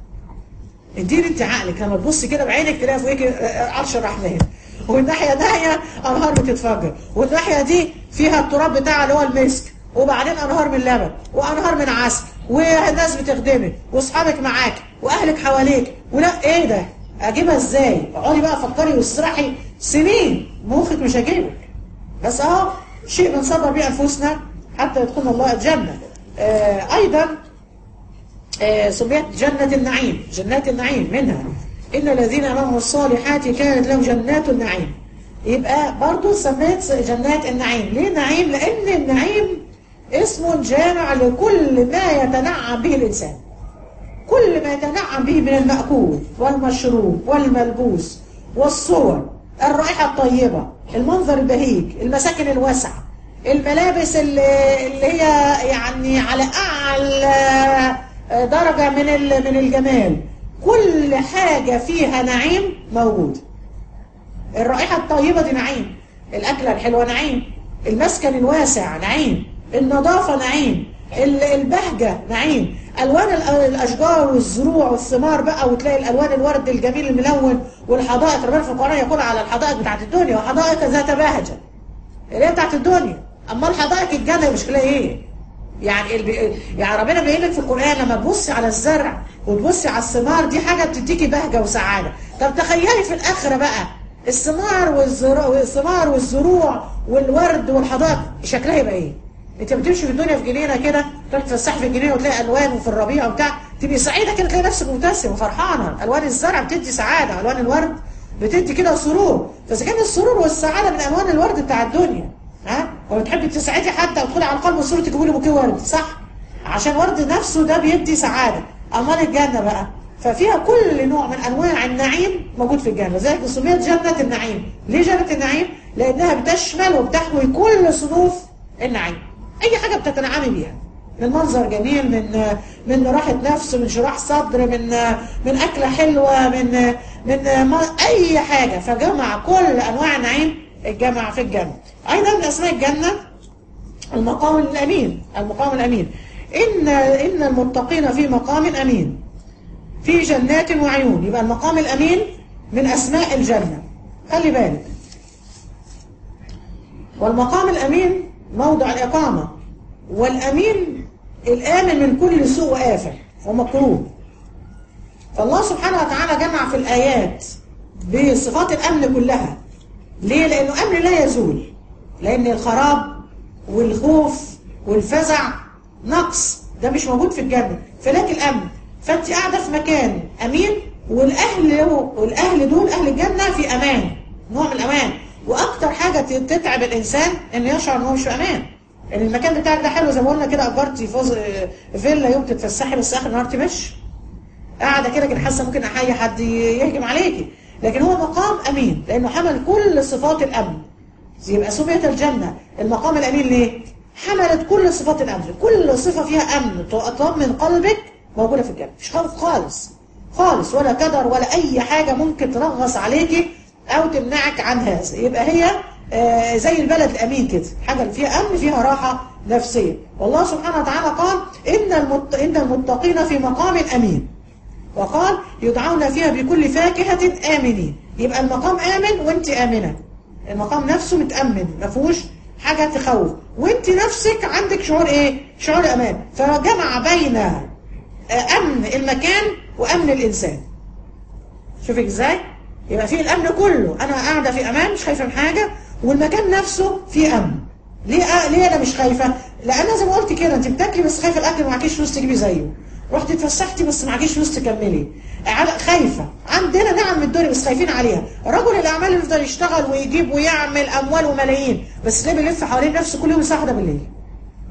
اديني انت عقلك لما تبص كده بعينك تلاقي فوقك عرش الرحمن والناحيه الناحيه انهار بتتفجر والناحيه دي فيها التراب بتاع اللي هو المسك وبعدين انهار من لبن وانهار من عسل والناس بتخدمك واصحابك معاك واهلك حواليك ولا ايه ده اجيبها ازاي اقعدي بقى فكري واسرحي سنين مخك مش هجيبك بس اهو شيء بنصبر بيه انفسنا حتى يدخلنا الله الجنه آه ايضا آه سميت جنة النعيم جنات النعيم منها إن الذين أمامهم الصالحات كانت لهم جنات النعيم يبقى برضو سميت جنات النعيم ليه نعيم لأن النعيم اسم جامع لكل ما يتنعم به الإنسان كل ما يتنعم به من المأكول والمشروب والملبوس والصور الرائحة الطيبة المنظر البهيج المساكن الواسعة الملابس اللي, اللي هي يعني على أعلى درجة من من الجمال كل حاجة فيها نعيم موجود الرائحة الطيبة دي نعيم الأكلة الحلوة نعيم المسكن الواسع نعيم النظافة نعيم البهجة نعيم ألوان الأشجار والزروع والثمار بقى وتلاقي الألوان الورد الجميل الملون والحدائق ربنا في القرآن يقول على الحدائق بتاعت الدنيا وحدائق ذات بهجة اللي هي بتاعت الدنيا أما الحدائق الجنة مشكلة إيه؟ يعني الب... يعني ربنا بيقول لك في القرآن لما تبصي على الزرع وتبصي على الثمار دي حاجة بتديكي بهجة وسعادة طب تخيلي في الآخرة بقى الثمار والزروع والثمار والزروع والورد والحدائق شكلها يبقى ايه؟ انت بتمشي في الدنيا في جنينه كده تروح تتفسحي في الجنينه وتلاقي الوان وفي الربيع وبتاع تبقي سعيده كده تلاقي نفسك مبتسمه وفرحانه الوان الزرع بتدي سعاده الوان الورد بتدي كده سرور فاذا كان السرور والسعاده من الوان الورد بتاع الدنيا ها وبتحبي تسعدي حد او تدخلي على القلب والسرور تجيبي له بوكيه ورد صح عشان ورد نفسه ده بيدي سعاده امال الجنه بقى ففيها كل نوع من انواع النعيم موجود في الجنه لذلك سميت جنه النعيم ليه جنه النعيم لانها بتشمل وبتحوي كل صنوف النعيم اي حاجه بتتنعمي بيها من منظر جميل من من راحه نفس من شراح صدر من من اكله حلوه من من ما اي حاجه فجمع كل انواع النعيم الجمع في الجنه ايضا من اسماء الجنه المقام الامين المقام الامين ان ان المتقين في مقام امين في جنات وعيون يبقى المقام الامين من اسماء الجنه خلي بالك والمقام الامين موضع الإقامة والأمين الآمن من كل سوء وآفة ومكروه فالله سبحانه وتعالى جمع في الآيات بصفات الأمن كلها ليه؟ لأنه أمن لا يزول لأن الخراب والخوف والفزع نقص ده مش موجود في الجنة فلاك الأمن فأنت قاعدة في مكان أمين والأهل والأهل دول أهل الجنة في أمان نوع من الأمان واكتر حاجة تتعب الانسان ان يشعر ان هو مش في امان ان المكان بتاعك ده حلو زي ما قلنا كده اجرتي فوز فيلا يوم تتفسحي بس اخر النهار تمشي قاعده كده كده حاسه ممكن اي حد يهجم عليكي لكن هو مقام امين لانه حمل كل صفات الامن يبقى سميت الجنه المقام الامين ليه حملت كل صفات الامن كل صفه فيها امن تطمن قلبك موجوده في الجنه مش خوف خالص خالص ولا كدر ولا اي حاجه ممكن ترغص عليكي او تمنعك عن هذا يبقى هي آه زي البلد الامين كده حاجه فيها امن فيها راحه نفسيه والله سبحانه وتعالى قال ان المت... ان المتقين في مقام امين وقال يدعون فيها بكل فاكهه امنين يبقى المقام امن وانت امنه المقام نفسه متامن ما فيهوش حاجه تخوف وانت نفسك عندك شعور ايه شعور امان فجمع بين امن المكان وامن الانسان شوفك ازاي يبقى فيه الامن كله انا قاعده في امان مش خايفه من حاجه والمكان نفسه فيه امن ليه أ... ليه انا مش خايفه لان زي ما قلت كده انت بتاكلي بس خايفه الاكل ما معكيش فلوس تجيبي زيه رحتي اتفسحتي بس معكيش فلوس تكملي خايفه عندنا نعم من الدنيا بس خايفين عليها رجل الاعمال يفضل يشتغل ويجيب ويعمل اموال وملايين بس ليه بيلف حوالين نفسه كل يوم الساعه 1 بالليل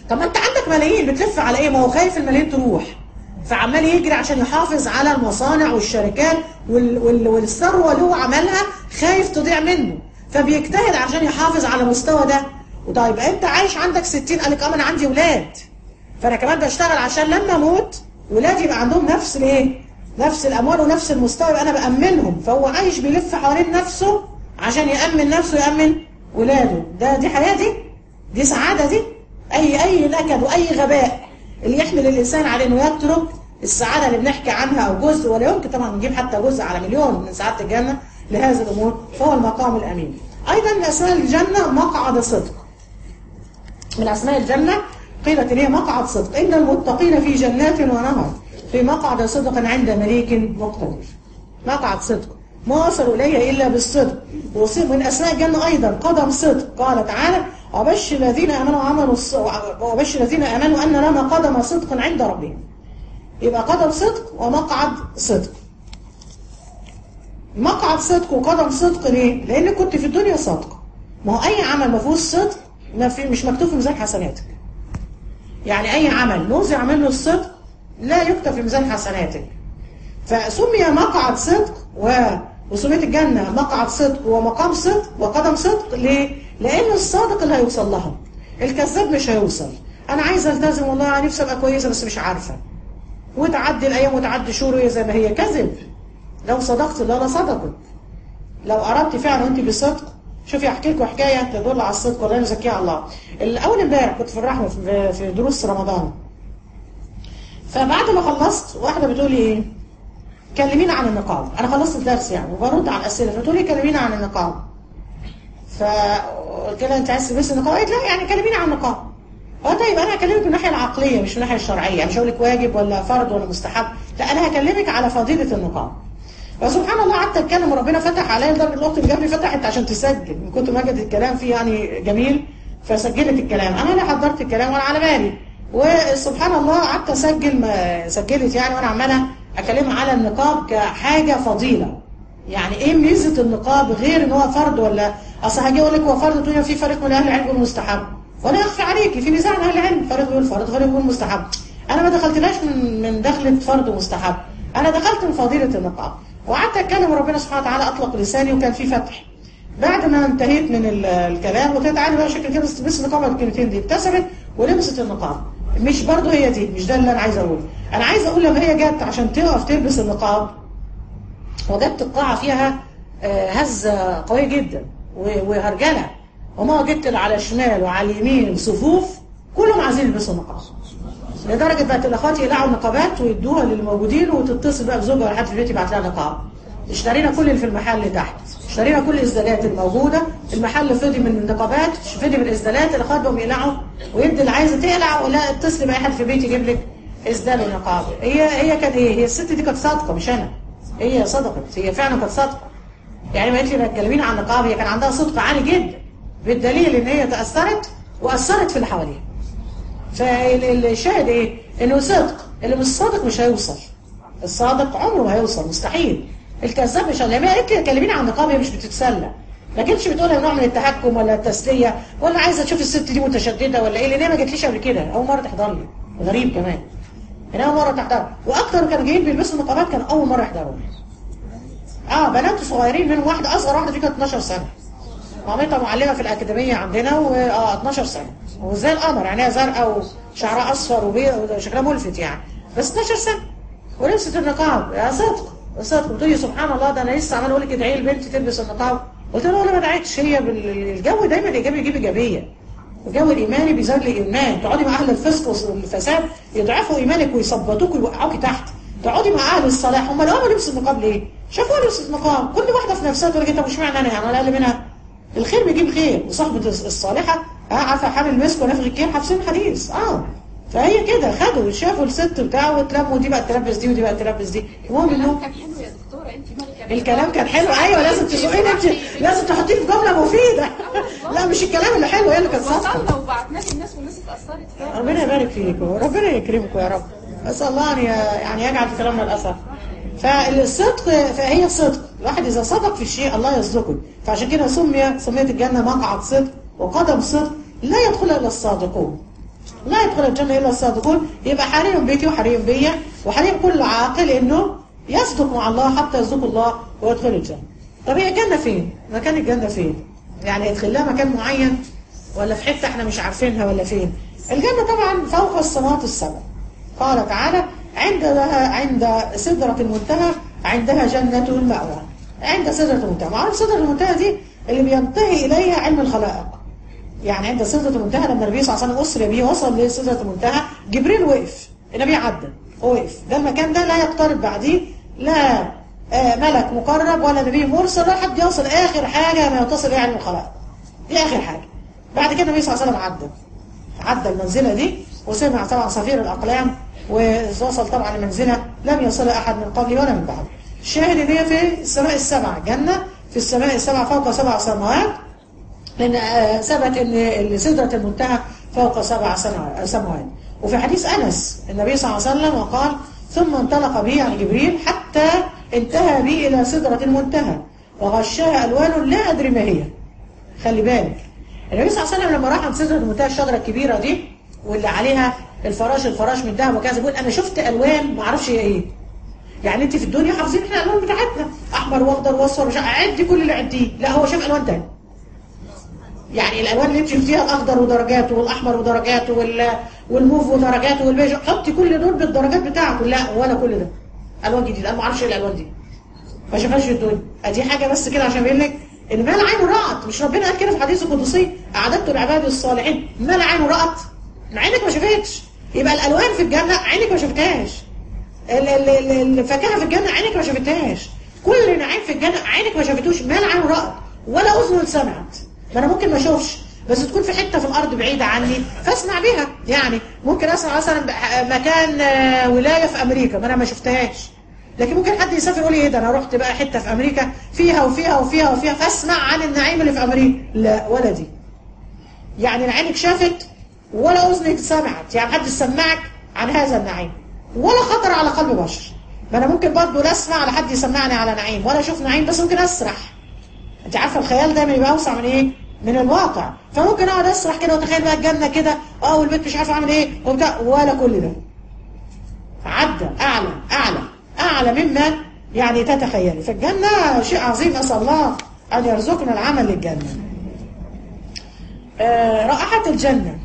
طب ما انت عندك ملايين بتلف على ايه ما هو خايف الملايين تروح فعمال يجري عشان يحافظ على المصانع والشركات وال وال والثروه اللي هو عملها خايف تضيع منه فبيجتهد عشان يحافظ على المستوى ده وطيب انت عايش عندك 60 قال لك اه انا عندي اولاد فانا كمان بشتغل عشان لما اموت ولادي يبقى عندهم نفس الايه نفس الاموال ونفس المستوى يبقى انا بامنهم فهو عايش بيلف حوالين نفسه عشان يامن نفسه يامن ولاده ده دي حياه دي دي سعاده دي اي اي نكد واي غباء اللي يحمل الانسان على انه يترك السعاده اللي بنحكي عنها او جزء ولا يمكن طبعا نجيب حتى جزء على مليون من سعاده الجنه لهذه الامور فهو المقام الامين ايضا من اسماء الجنه مقعد صدق من اسماء الجنه قيلت هي مقعد صدق ان المتقين في جنات ونهر في مقعد صدق عند مليك مقتدر مقعد صدق ما وصلوا اليه الا بالصدق ومن اسماء الجنه ايضا قدم صدق قال تعالى وبشر الذين امنوا وعملوا وبشر الذين امنوا ان لنا قدم صدق عند ربهم يبقى قدم صدق ومقعد صدق مقعد صدق وقدم صدق ليه؟ لان كنت في الدنيا صادق ما هو اي عمل ما فيهوش صدق ما في مش مكتوب في ميزان حسناتك يعني اي عمل نوزع منه الصدق لا يكتب في ميزان حسناتك فسمي مقعد صدق و وسميت الجنة مقعد صدق ومقام صدق وقدم صدق ليه؟ لأن الصادق اللي هيوصل لها الكذاب مش هيوصل أنا عايزة ألتزم والله نفسي أبقى كويسة بس مش عارفة وتعدي الأيام وتعدي شهور وهي زي ما هي كذب لو صدقت لا لا صدقت لو أردت فعلا وأنت بصدق شوفي أحكي لكم حكاية تدل على الصدق ولا نزكيها على الله الأول امبارح كنت في الرحمة في دروس رمضان فبعد ما خلصت واحدة بتقول لي إيه كلمينا عن النقاب انا خلصت الدرس يعني وبرد على الاسئله فتقول لي كلمينا عن النقاب فقلت لها انت عايز تلبسي النقاب قالت لا يعني كلمينا عن النقاب اه طيب انا هكلمك من الناحيه العقليه مش من الناحيه الشرعيه مش هقول لك واجب ولا فرض ولا مستحب لا انا هكلمك على فضيله النقاب فسبحان الله قعدت اتكلم وربنا فتح عليا لدرجه الاخت اللي جنبي فتحت عشان تسجل من كنت مجد الكلام فيه يعني جميل فسجلت الكلام انا اللي حضرت الكلام وانا على بالي وسبحان الله قعدت اسجل ما سجلت يعني وانا عماله اكلمها على النقاب كحاجه فضيله يعني ايه ميزه النقاب غير ان هو فرض ولا اصل هاجي اقول لك هو فرض تقولي في فرق من اهل العلم والمستحب وانا اخفي عليكي في نزاع اهل العلم فرق بيقول فرض فرق بيقول مستحب انا ما دخلتلاش من من دخله فرض ومستحب انا دخلت من فضيله النقاب وقعدت اتكلم وربنا سبحانه وتعالى اطلق لساني وكان في فتح بعد ما انتهيت من الكلام قلت لها تعالي بقى شكل كده بس النقاب الكلمتين دي ابتسمت ولبست النقاب مش برضه هي دي مش ده اللي انا عايزه اقوله انا عايزه اقول لما هي جت عشان تقف تلبس النقاب وجدت القاعه فيها هزه قويه جدا وهرجله وما وجدت على الشمال وعلى اليمين صفوف كلهم عايزين يلبسوا النقاب لدرجه بقت الاخوات يقلعوا النقابات ويدوها للموجودين وتتصل بقى بزوجها ولا حد في البيت يبعت لها نقاب اشترينا كل اللي في المحل تحت اشترينا كل الازدالات الموجودة المحل فضي من النقابات فضي من الازدالات الاخوات بقوا يقلعوا ويدي اللي عايزه تقلع ولا اتصل باي حد في البيت يجيب لك ازدال النقاب هي هي كانت ايه هي الست دي كانت صادقه مش انا هي صدقت هي فعلا كانت صادقه يعني ما قالت لي تكلمين عن النقاب هي كان عندها صدق عالي جدا بالدليل ان هي تاثرت واثرت في اللي حواليها فالشاهد ايه انه صدق اللي مش صادق مش هيوصل الصادق عمره ما هيوصل مستحيل الكذاب مش لما قالت لي كلميني عن النقاب هي مش بتتسلى ما كانتش بتقولها نوع من التحكم ولا التسليه ولا عايزه تشوف الست دي متشدده ولا ايه لان هي ما جاتليش قبل كده اول مره تحضر لي غريب كمان انا اول مره تحضر واكتر كانوا جايين بيلبسوا نقابات كان اول مره يحضروا اه بنات صغيرين منهم واحده اصغر واحده فيه كانت 12 سنه مامتها معلمه في الاكاديميه عندنا و اه 12 سنه وزي القمر يعني هي زرقاء وشعرها اصفر وشكلها ملفت يعني بس 12 سنه ولبست النقاب يا صدق صدق قلت لي سبحان الله ده انا لسه عمال اقول لك ادعي لبنتي تلبس النقاب قلت له ولا ما دعيتش هي بالجو دايما الايجابي يجيب ايجابيه الجو الايماني بيزاد لي ايمان تقعدي مع اهل الفسق والفساد يضعفوا ايمانك ويثبطوك ويوقعوك تحت تقعدي مع اهل الصلاح هم لو لبس النقاب ليه شافوا لبس النقاب كل واحده في نفسها تقول لك انت مش معنى انا يعني انا اقل منها الخير بيجيب خير وصاحبه الصالحه اه عارفه حامل المسك ونفخ الكير حافظين حديث اه فهي كده خدوا شافوا الست بتاعه واتلموا دي بقى تلبس دي ودي بقى تلبس دي المهم انه كان حلو يا دكتوره انت مالك الكلام كان حلو ايوه لازم تسوقين انت لازم تحطيه في جمله مفيده لا مش الكلام اللي حلو هي اللي كانت صادقه وصلنا وبعتناه للناس والناس اتاثرت فعلا ربنا يبارك فيكم ربنا يكرمكم يا رب اسال الله ان يعني يجعل في كلامنا الاثر فالصدق فهي صدق الواحد اذا صدق في الشيء الله يصدقه فعشان كده سمي سميت الجنه مقعد صدق وقدم صدق لا يدخلها الا الصادقون لا يدخل الجنة إلا الصادقون يبقى حريم بيتي وحريم بيا وحريم كل عاقل إنه يصدق مع الله حتى يصدق الله ويدخل الجنة طب هي الجنة فين؟ مكان الجنة فين؟ يعني يدخل لها مكان معين ولا في حتة احنا مش عارفينها ولا فين؟ الجنة طبعا فوق السماوات السبع قال تعالى عندها عند سدرة المنتهى عندها جنة المأوى عند سدرة المنتهى معروف سدرة المنتهى دي اللي بينتهي إليها علم الخلائق يعني عند سدرة المنتهى لما النبي صلى الله عليه وسلم أسري به وصل لسدرة المنتهى جبريل وقف النبي عدى هو وقف ده المكان ده لا يقترب بعديه لا آه ملك مقرب ولا نبي مرسل ولا حد يوصل آخر حاجة ما يتصل إليها علم الخلائق دي آخر حاجة بعد كده النبي صلى الله عليه وسلم عدى عدى المنزلة دي وسمع طبعا صفير الأقلام ووصل طبعا المنزلة لم يصل أحد من قبله ولا من بعده الشاهد ان هي في السماء السبع جنة في السماء السبع فوق سبع سماوات لأن آه، ثبت ان سدرة المنتهى فوق سبع سنوات- سماوات وفي حديث أنس النبي صلى الله عليه وسلم وقال ثم انطلق به عن جبريل حتى انتهى به إلى سدرة المنتهى وغشاها ألوان لا أدري ما هي خلي بالك النبي صلى الله عليه وسلم لما راح عند سدرة المنتهى الشجرة الكبيرة دي واللي عليها الفراش الفراش من ذهب وكذا بيقول أنا شفت ألوان ما أعرفش هي إيه يعني انت في الدنيا حافظين احنا الالوان بتاعتنا احمر واخضر واصفر مش عدي كل اللي عديه لا هو شاف الوان تاني يعني الالوان اللي انت شفتيها الاخضر ودرجاته والاحمر ودرجاته وال والموف ودرجاته والبيج حطي كل دول بالدرجات بتاعته لا ولا كل ده الوان جديده انا ما اعرفش ايه الالوان دي ما شافهاش في الدنيا ادي حاجه بس كده عشان يقول لك ان ما لا عين رأت مش ربنا قال كده في حديث القدسي اعددت العباد الصالحين ما لا عين رأت عينك ما شافتش يبقى الالوان في الجنه عينك ما شفتهاش ال- ال- ال- الفاكهه في الجنه عينك ما شافتهاش كل نعيم في الجنه عينك ما شافتوش ما لا عين رأت ولا اذن سمعت ما انا ممكن ما اشوفش بس تكون في حته في الارض بعيده عني فاسمع بيها يعني ممكن اسمع مثلا بح- مكان آه، ولايه في امريكا ما انا ما شفتهاش لكن ممكن حد يسافر يقول لي ايه ده انا رحت بقى حته في امريكا فيها وفيها وفيها وفيها فاسمع عن النعيم اللي في امريكا لا ولا دي يعني لا عينك شافت ولا اذنك سمعت يعني حد سمعك عن هذا النعيم ولا خطر على قلب بشر ما انا ممكن برضه لا اسمع على حد يسمعني على نعيم ولا اشوف نعيم بس ممكن اسرح انت عارفه الخيال دايما يبقى اوسع من ايه من الواقع فممكن اقعد اسرح كده واتخيل بقى الجنه كده اه والبيت مش عارف اعمل ايه وبتاع ولا كل ده عدى اعلى اعلى اعلى مما يعني تتخيلي فالجنه شيء عظيم اسال الله ان يرزقنا العمل للجنه آه، رائحه الجنه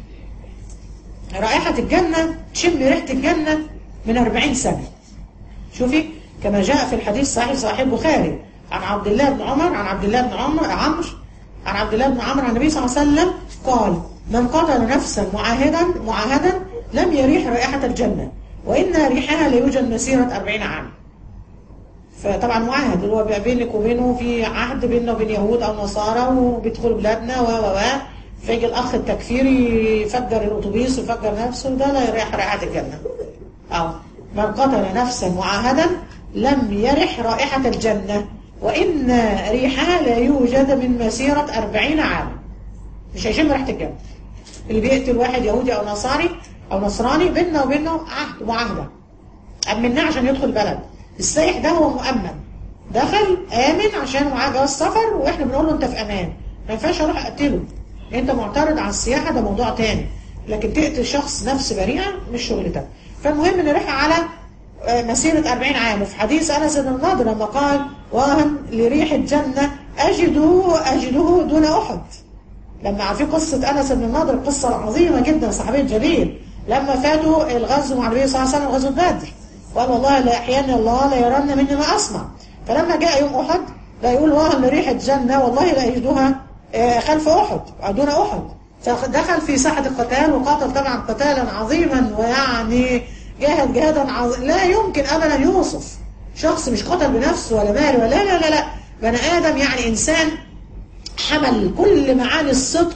رائحه الجنه تشم ريحه الجنه من 40 سنه شوفي كما جاء في الحديث صحيح صحيح البخاري عن عبد الله بن عمر عن عبد الله بن عمر عمرو عن عبد الله بن عمرو عن النبي صلى الله عليه وسلم قال من قتل نفسا معاهدا معاهدا لم يريح رائحة الجنة وإن ريحها لا يوجد مسيرة 40 عام فطبعا معاهد اللي هو بيبقى بينك وبينه في عهد بيننا وبين يهود او نصارى وبيدخلوا بلادنا و و و فيجي الاخ التكفيري يفجر الاتوبيس ويفجر نفسه ده لا يريح رائحه الجنه. أو من قتل نفسا معاهدا لم يرح رائحة الجنة وإن ريحها لا يوجد من مسيرة أربعين عاما مش هيشم ريحة الجنة اللي بيقتل واحد يهودي أو نصاري أو نصراني بيننا وبينه عهد معاهدة أمناه عشان يدخل البلد السائح ده هو مؤمن دخل آمن عشان معاه جواز سفر وإحنا بنقول له أنت في أمان ما ينفعش أروح أقتله أنت معترض على السياحة ده موضوع تاني لكن تقتل شخص نفس بريئة مش شغلتك فالمهم ان ريحة على آه، مسيرة 40 عام وفي حديث أنس بن النضر لما قال وهم لريح الجنة أجده أجده دون أحد لما عارفين قصة أنس بن النضر القصة العظيمة جدا صحابي جليل لما فاتوا الغزو مع النبي صلى الله عليه وسلم غزوة بدر وقال والله لا أحياني الله لا يرن مني ما أسمع فلما جاء يوم أحد لا يقول وهم لريح الجنة والله لا يجدها آه، خلف أحد أو دون أحد فدخل في ساحة القتال وقاتل طبعا قتالا عظيما ويعني جاهد جهادا عظيما لا يمكن أبدا يوصف شخص مش قتل بنفسه ولا مال ولا لا لا لا بني آدم يعني إنسان حمل كل معاني الصدق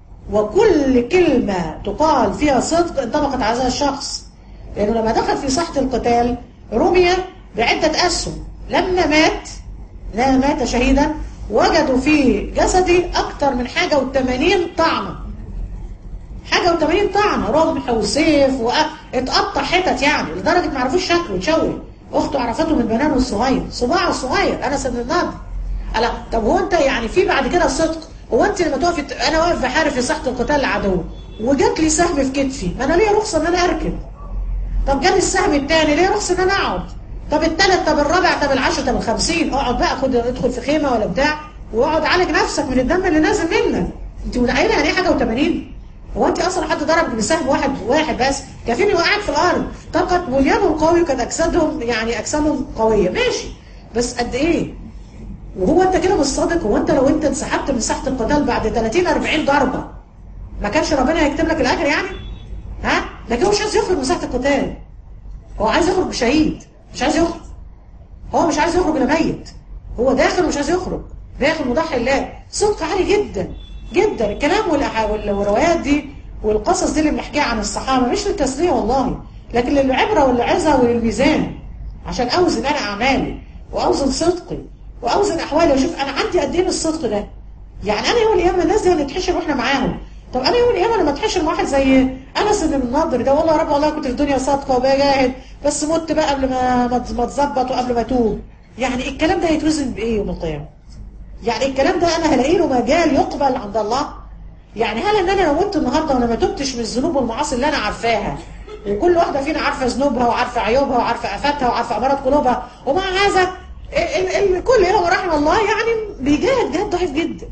وكل كلمة تقال فيها صدق انطبقت على هذا الشخص لأنه لما دخل في ساحة القتال رمي بعدة أسهم لما مات لا مات شهيدا وجدوا في جسدي أكثر من حاجة وثمانين طعنة حاجة وثمانين طعنة رمح وسيف واتقطع حتت يعني لدرجة ما عرفوش شكله اتشوه أخته عرفته من بنانه الصغير صباعه الصغير أنس بن النضر قال طب هو أنت يعني في بعد كده صدق هو انت لما تقفي ت- انا واقف بحارب في ساحه القتال العدو وجات لي سهم في كتفي ما انا ليا رخصه ان انا اركب طب جالي السهم الثاني ليه رخص ان انا اقعد طب الثالث طب الرابع طب العاشر طب الخمسين اقعد بقى خد ادخل في خيمه ولا بتاع واقعد عالج نفسك من الدم اللي نازل منك انت متخيله يعني ايه حاجه و80 هو انت اصلا حد ضرب بسهم واحد واحد بس كافيني وقعت في الارض طب كانت بنيانهم قوي وكانت اجسادهم يعني اجسامهم قويه ماشي بس قد ايه وهو انت كده مش صادق هو انت لو انت انسحبت من ساحه القتال بعد 30 40 ضربه ما كانش ربنا هيكتب لك الاجر يعني ها لكن هو مش عايز يخرج من ساحه القتال هو عايز يخرج شهيد مش عايز يخرج هو مش عايز يخرج الا ميت هو داخل ومش عايز يخرج داخل مضحي لله صدق عالي جدا جدا الكلام والأح- وال- والروايات دي والقصص دي اللي بنحكيها عن الصحابه مش للتسليه والله لكن للعبره والعظه وللميزان عشان اوزن انا اعمالي واوزن صدقي واوزن احوالي واشوف انا عندي قد ايه من الصدق ده يعني انا يوم القيامه الناس دي هنتحشر واحنا معاهم طب انا يوم القيامه لما اتحشر مع واحد زي انس بن النضر ده والله يا رب والله كنت في الدنيا صادقه وبجاهد بس مت بقى قبل ما ما ما اتظبط وقبل ما اتوب يعني الكلام ده هيتوزن بايه يوم القيامه يعني الكلام ده انا هلاقي له مجال يقبل عند الله يعني هل ان انا لو مت النهارده وانا ما تبتش من الذنوب والمعاصي اللي انا عارفاها وكل واحده فينا عارفه ذنوبها وعارفه عيوبها وعارفه افاتها وعارفه امراض قلوبها ومع هذا ال- ال- الكل يوم رحم الله يعني بيجاهد جهاد ضعيف جدا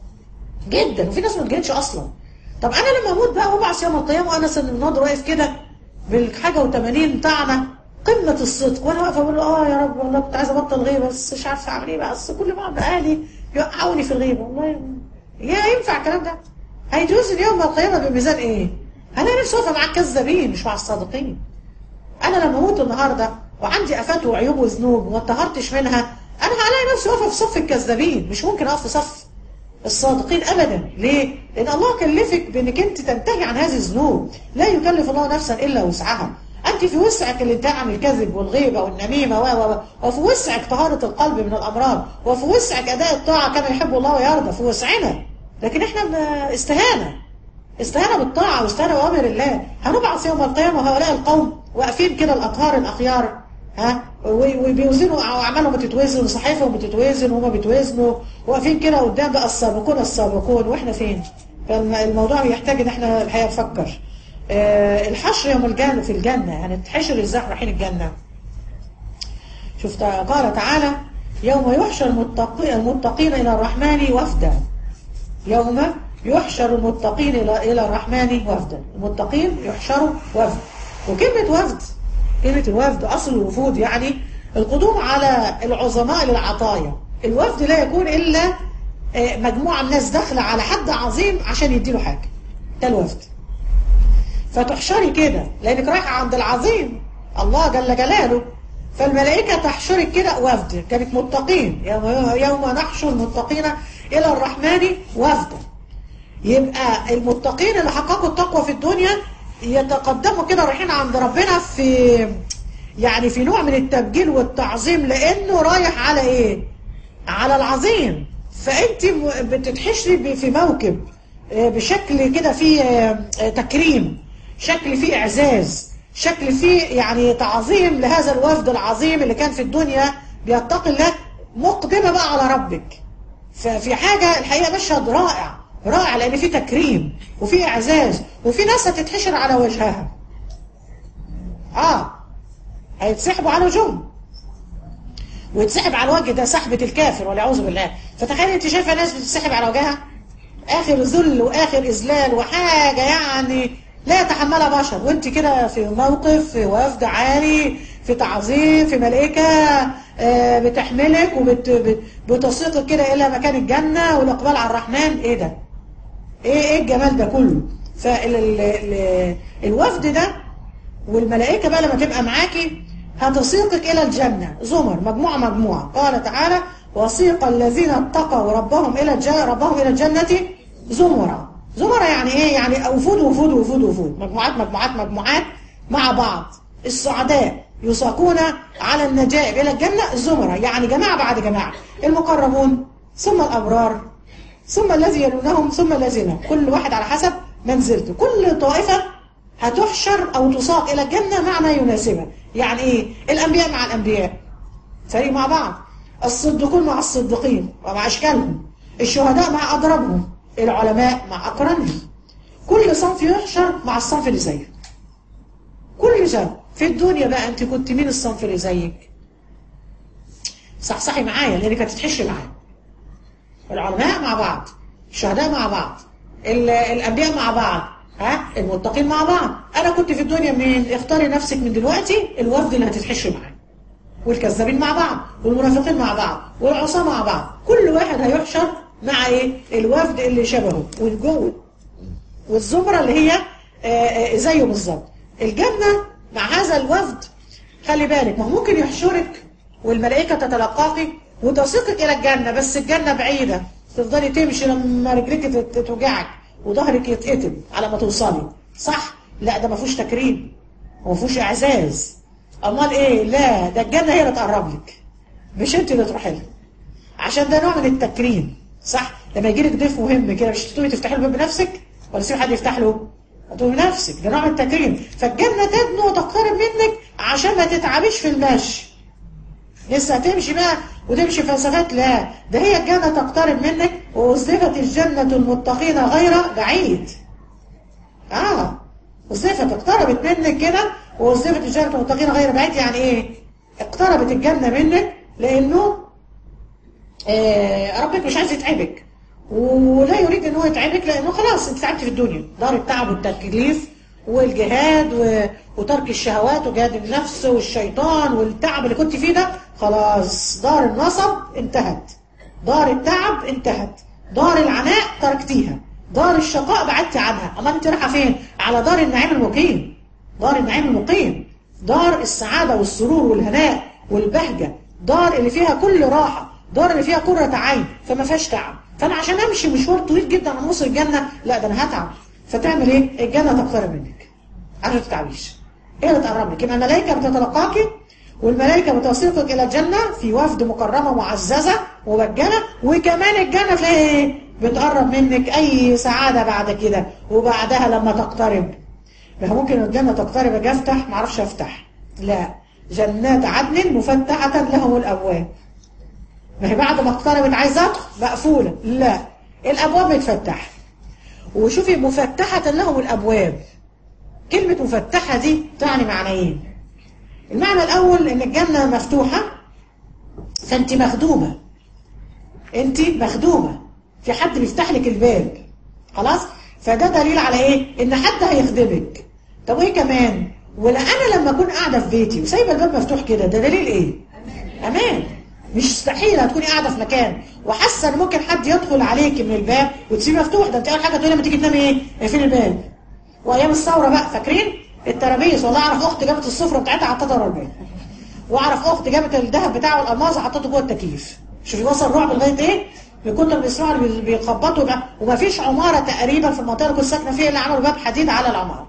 جدا وفي ناس ما تجاهدش اصلا طب انا لما اموت بقى وابعث يوم القيامه وانا سن النضر واقف كده بالحاجه و80 طعنه قمه الصدق وانا واقفه بقول له اه يا رب والله كنت عايزه ابطل غيبه بس مش عارفه اعمل ايه بقى بس كل ما اقعد اهلي يوقعوني في الغيبه والله يا ينفع الكلام ده هيتوزن يوم القيامه بميزان ايه؟ انا نفسي واقفه مع الكذابين مش مع الصادقين انا لما اموت النهارده وعندي افات وعيوب وذنوب وما اتطهرتش منها انا هلاقي نفسي واقفه في صف الكذابين مش ممكن اقف في صف الصادقين ابدا ليه لان الله كلفك بانك انت تنتهي عن هذه الذنوب لا يكلف الله نفسا الا وسعها انت في وسعك الانتهاء عن الكذب والغيبه والنميمه و و و وفي وسعك طهاره القلب من الامراض وفي وسعك اداء الطاعه كما يحب الله ويرضى في وسعنا لكن احنا بن- استهانه استهانة بالطاعة واستهانة بأوامر الله هنبعث يوم القيامة هؤلاء القوم واقفين كده الأطهار الأخيار ها و- وبيوزنوا أعمالهم بتتوزن وصحيفهم بتتوزن وهما بيتوزنوا واقفين كده قدام بقى السابقون السابقون وإحنا فين؟ فالموضوع يحتاج إن إحنا الحقيقة نفكر آه، الحشر يوم الجنة في الجنة هنتحشر ازاي إحنا رايحين الجنة شفت قال تعالى يوم يحشر المتقين, المتقين إلى الرحمن وفدا يوم يحشر المتقين إلى إلى الرحمن وفدا المتقين يحشروا وفد وكلمة وفد كلمة الوفد أصل الوفود يعني القدوم على العظماء للعطايا الوفد لا يكون إلا آه، مجموعة من الناس داخلة على حد عظيم عشان يديله حاجة ده الوفد فتحشري كده لانك رايحه عند العظيم الله جل جلاله فالملائكه تحشرك كده وفد كانت متقين يوم, يوم نحشر المتقين الى الرحمن وفدا يبقى المتقين اللي حققوا التقوى في الدنيا يتقدموا كده رايحين عند ربنا في يعني في نوع من التبجيل والتعظيم لانه رايح على ايه على العظيم فانت م- بتتحشري ب- في موكب آه، بشكل كده فيه آه، آه، تكريم شكل فيه اعزاز شكل فيه يعني تعظيم لهذا الوفد العظيم اللي كان في الدنيا بيتقي الله مقدمه بقى على ربك ففي حاجه الحقيقه مشهد رائع رائع لان فيه تكريم وفيه اعزاز وفي ناس هتتحشر على وجهها اه هيتسحبوا على وجوههم ويتسحب على الوجه ده سحبة الكافر والعياذ بالله فتخيل انت شايفه ناس بتتسحب على وجهها اخر ذل واخر اذلال وحاجه يعني لا يتحملها بشر وانت كده في موقف في وفد عالي في تعظيم في ملائكه آه، بتحملك وبتسيقك كده الى مكان الجنه والاقبال على الرحمن ايه ده؟ ايه ايه الجمال ده كله؟ فالوفد ده والملائكة بقى لما تبقى معاكي هتسيقك إلى الجنة زمر مجموعة مجموعة قال تعالى وسيق الذين اتقوا ربهم إلى الجنة ربهم إلى الجنة زمرا زمرا يعني إيه؟ يعني وفود وفود وفود وفود مجموعات مجموعات مجموعات مع بعض السعداء يساقون على النجائب إلى الجنة زمرا يعني جماعة بعد جماعة المقربون ثم الأبرار ثم الذي يلونهم ثم الذين كل واحد على حسب منزلته كل طائفة هتحشر أو تساق إلى الجنة معنى يناسبها يعني إيه الأنبياء مع الأنبياء فريق مع بعض الصديقون مع الصديقين ومع أشكالهم الشهداء مع أضربهم العلماء مع أقرانهم كل صنف يحشر مع الصنف اللي زيه كل صنف في الدنيا بقى أنت كنت مين الصنف اللي زيك صحصحي معايا لأنك هتتحشي معايا العلماء مع بعض الشهداء مع بعض ال- الأنبياء مع بعض ها المتقين مع بعض أنا كنت في الدنيا مين اختاري نفسك من دلوقتي الوفد اللي هتتحشي معاه والكذابين مع بعض والمنافقين مع بعض والعصاة مع بعض كل واحد هيحشر مع ايه الوفد اللي شبهه والجو والزمرة اللي هي آه، آه، زيه بالظبط الجنة مع هذا الوفد خلي بالك ما هو ممكن يحشرك والملائكة تتلقاك وتصيقك إلى الجنة بس الجنة بعيدة تفضلي تمشي لما رجلك تت- توجعك وظهرك يتقتل على ما توصلي صح؟ لا ده ما فيهوش تكريم وما فيهوش إعزاز أمال إيه؟ لا ده الجنة هي اللي تقرب لك مش أنت اللي تروحي لها عشان ده نوع من التكريم صح لما يجي لك ضيف مهم كده مش تقومي تفتحي له الباب بنفسك ولا تسيب حد يفتح له هتقومي بنفسك ده نوع من التكريم فالجنه تدنو وتقترب منك عشان ما تتعبيش في المشي لسه هتمشي بقى وتمشي فلسفات لا ده هي الجنه تقترب منك وازلفت الجنه المتقين غير بعيد اه وزفت اقتربت منك كده وزفت الجنة المتقين غير بعيد يعني ايه اقتربت الجنة منك لانه آه ربك مش عايز يتعبك ولا يريد ان هو يتعبك لانه خلاص انت تعبت في الدنيا دار التعب والتكليف والجهاد و... وترك الشهوات وجهاد النفس والشيطان والتعب اللي كنت فيه ده خلاص دار النصب انتهت دار التعب انتهت دار العناء تركتيها دار الشقاء بعدت عنها اما انت رايحه فين على دار النعيم المقيم دار النعيم المقيم دار السعاده والسرور والهناء والبهجه دار اللي فيها كل راحه دار اللي فيها قرة عين فما فيهاش تعب فانا عشان امشي مشوار طويل جدا عن وصل الجنه لا ده انا هتعب فتعمل ايه الجنه تقترب منك عشان ما تتعبيش هي اللي تقرب لك يبقى الملائكه بتتلقاكي والملائكه بتوصلك الى الجنه في وفد مكرمه معززه مبجله وكمان الجنه تلاقي ايه بتقرب منك اي سعاده بعد كده وبعدها لما تقترب ما هو ممكن الجنه تقترب اجي افتح ما اعرفش افتح لا جنات عدن مفتحه لهم الابواب ما هي بعد ما اقتربت عايزه ادخل مقفوله لا الابواب متفتحه وشوفي مفتحه لهم الابواب كلمه مفتحه دي تعني معنيين المعنى الاول ان الجنه مفتوحه فانت مخدومه انت مخدومه في حد بيفتح لك الباب خلاص فده دليل على ايه ان حد هيخدمك طب وايه كمان ولا انا لما اكون قاعده في بيتي وسايبه الباب مفتوح كده ده دليل ايه امان مش مستحيل هتكوني قاعده في مكان وحاسه ان ممكن حد يدخل عليك من الباب وتسيبه مفتوح ده انت اول حاجه تقولي لما تيجي تنامي ايه اقفلي الباب وايام الثوره بقى فاكرين الترابيز والله اعرف اخت جابت السفره بتاعتها حطتها ورا الباب واعرف اخت جابت الذهب بتاعه والالماظ حطته جوه التكييف شوفي وصل الرعب لغايه ايه من كتر بيسمعوا اللي بيخبطوا بقى ومفيش عماره تقريبا في المنطقه اللي كنت ساكنه فيها اللي عملوا باب حديد على العماره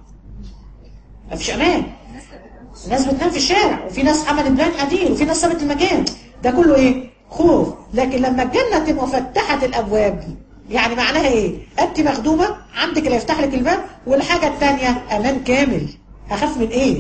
مفيش امان الناس بتنام في الشارع وفي ناس عملت بلان حديد وفي ناس سابت المكان ده كله ايه خوف لكن لما الجنه تبقى فتحت الابواب دي يعني معناها ايه انت مخدومه عندك اللي يفتح لك الباب والحاجه الثانيه امان كامل هخاف من ايه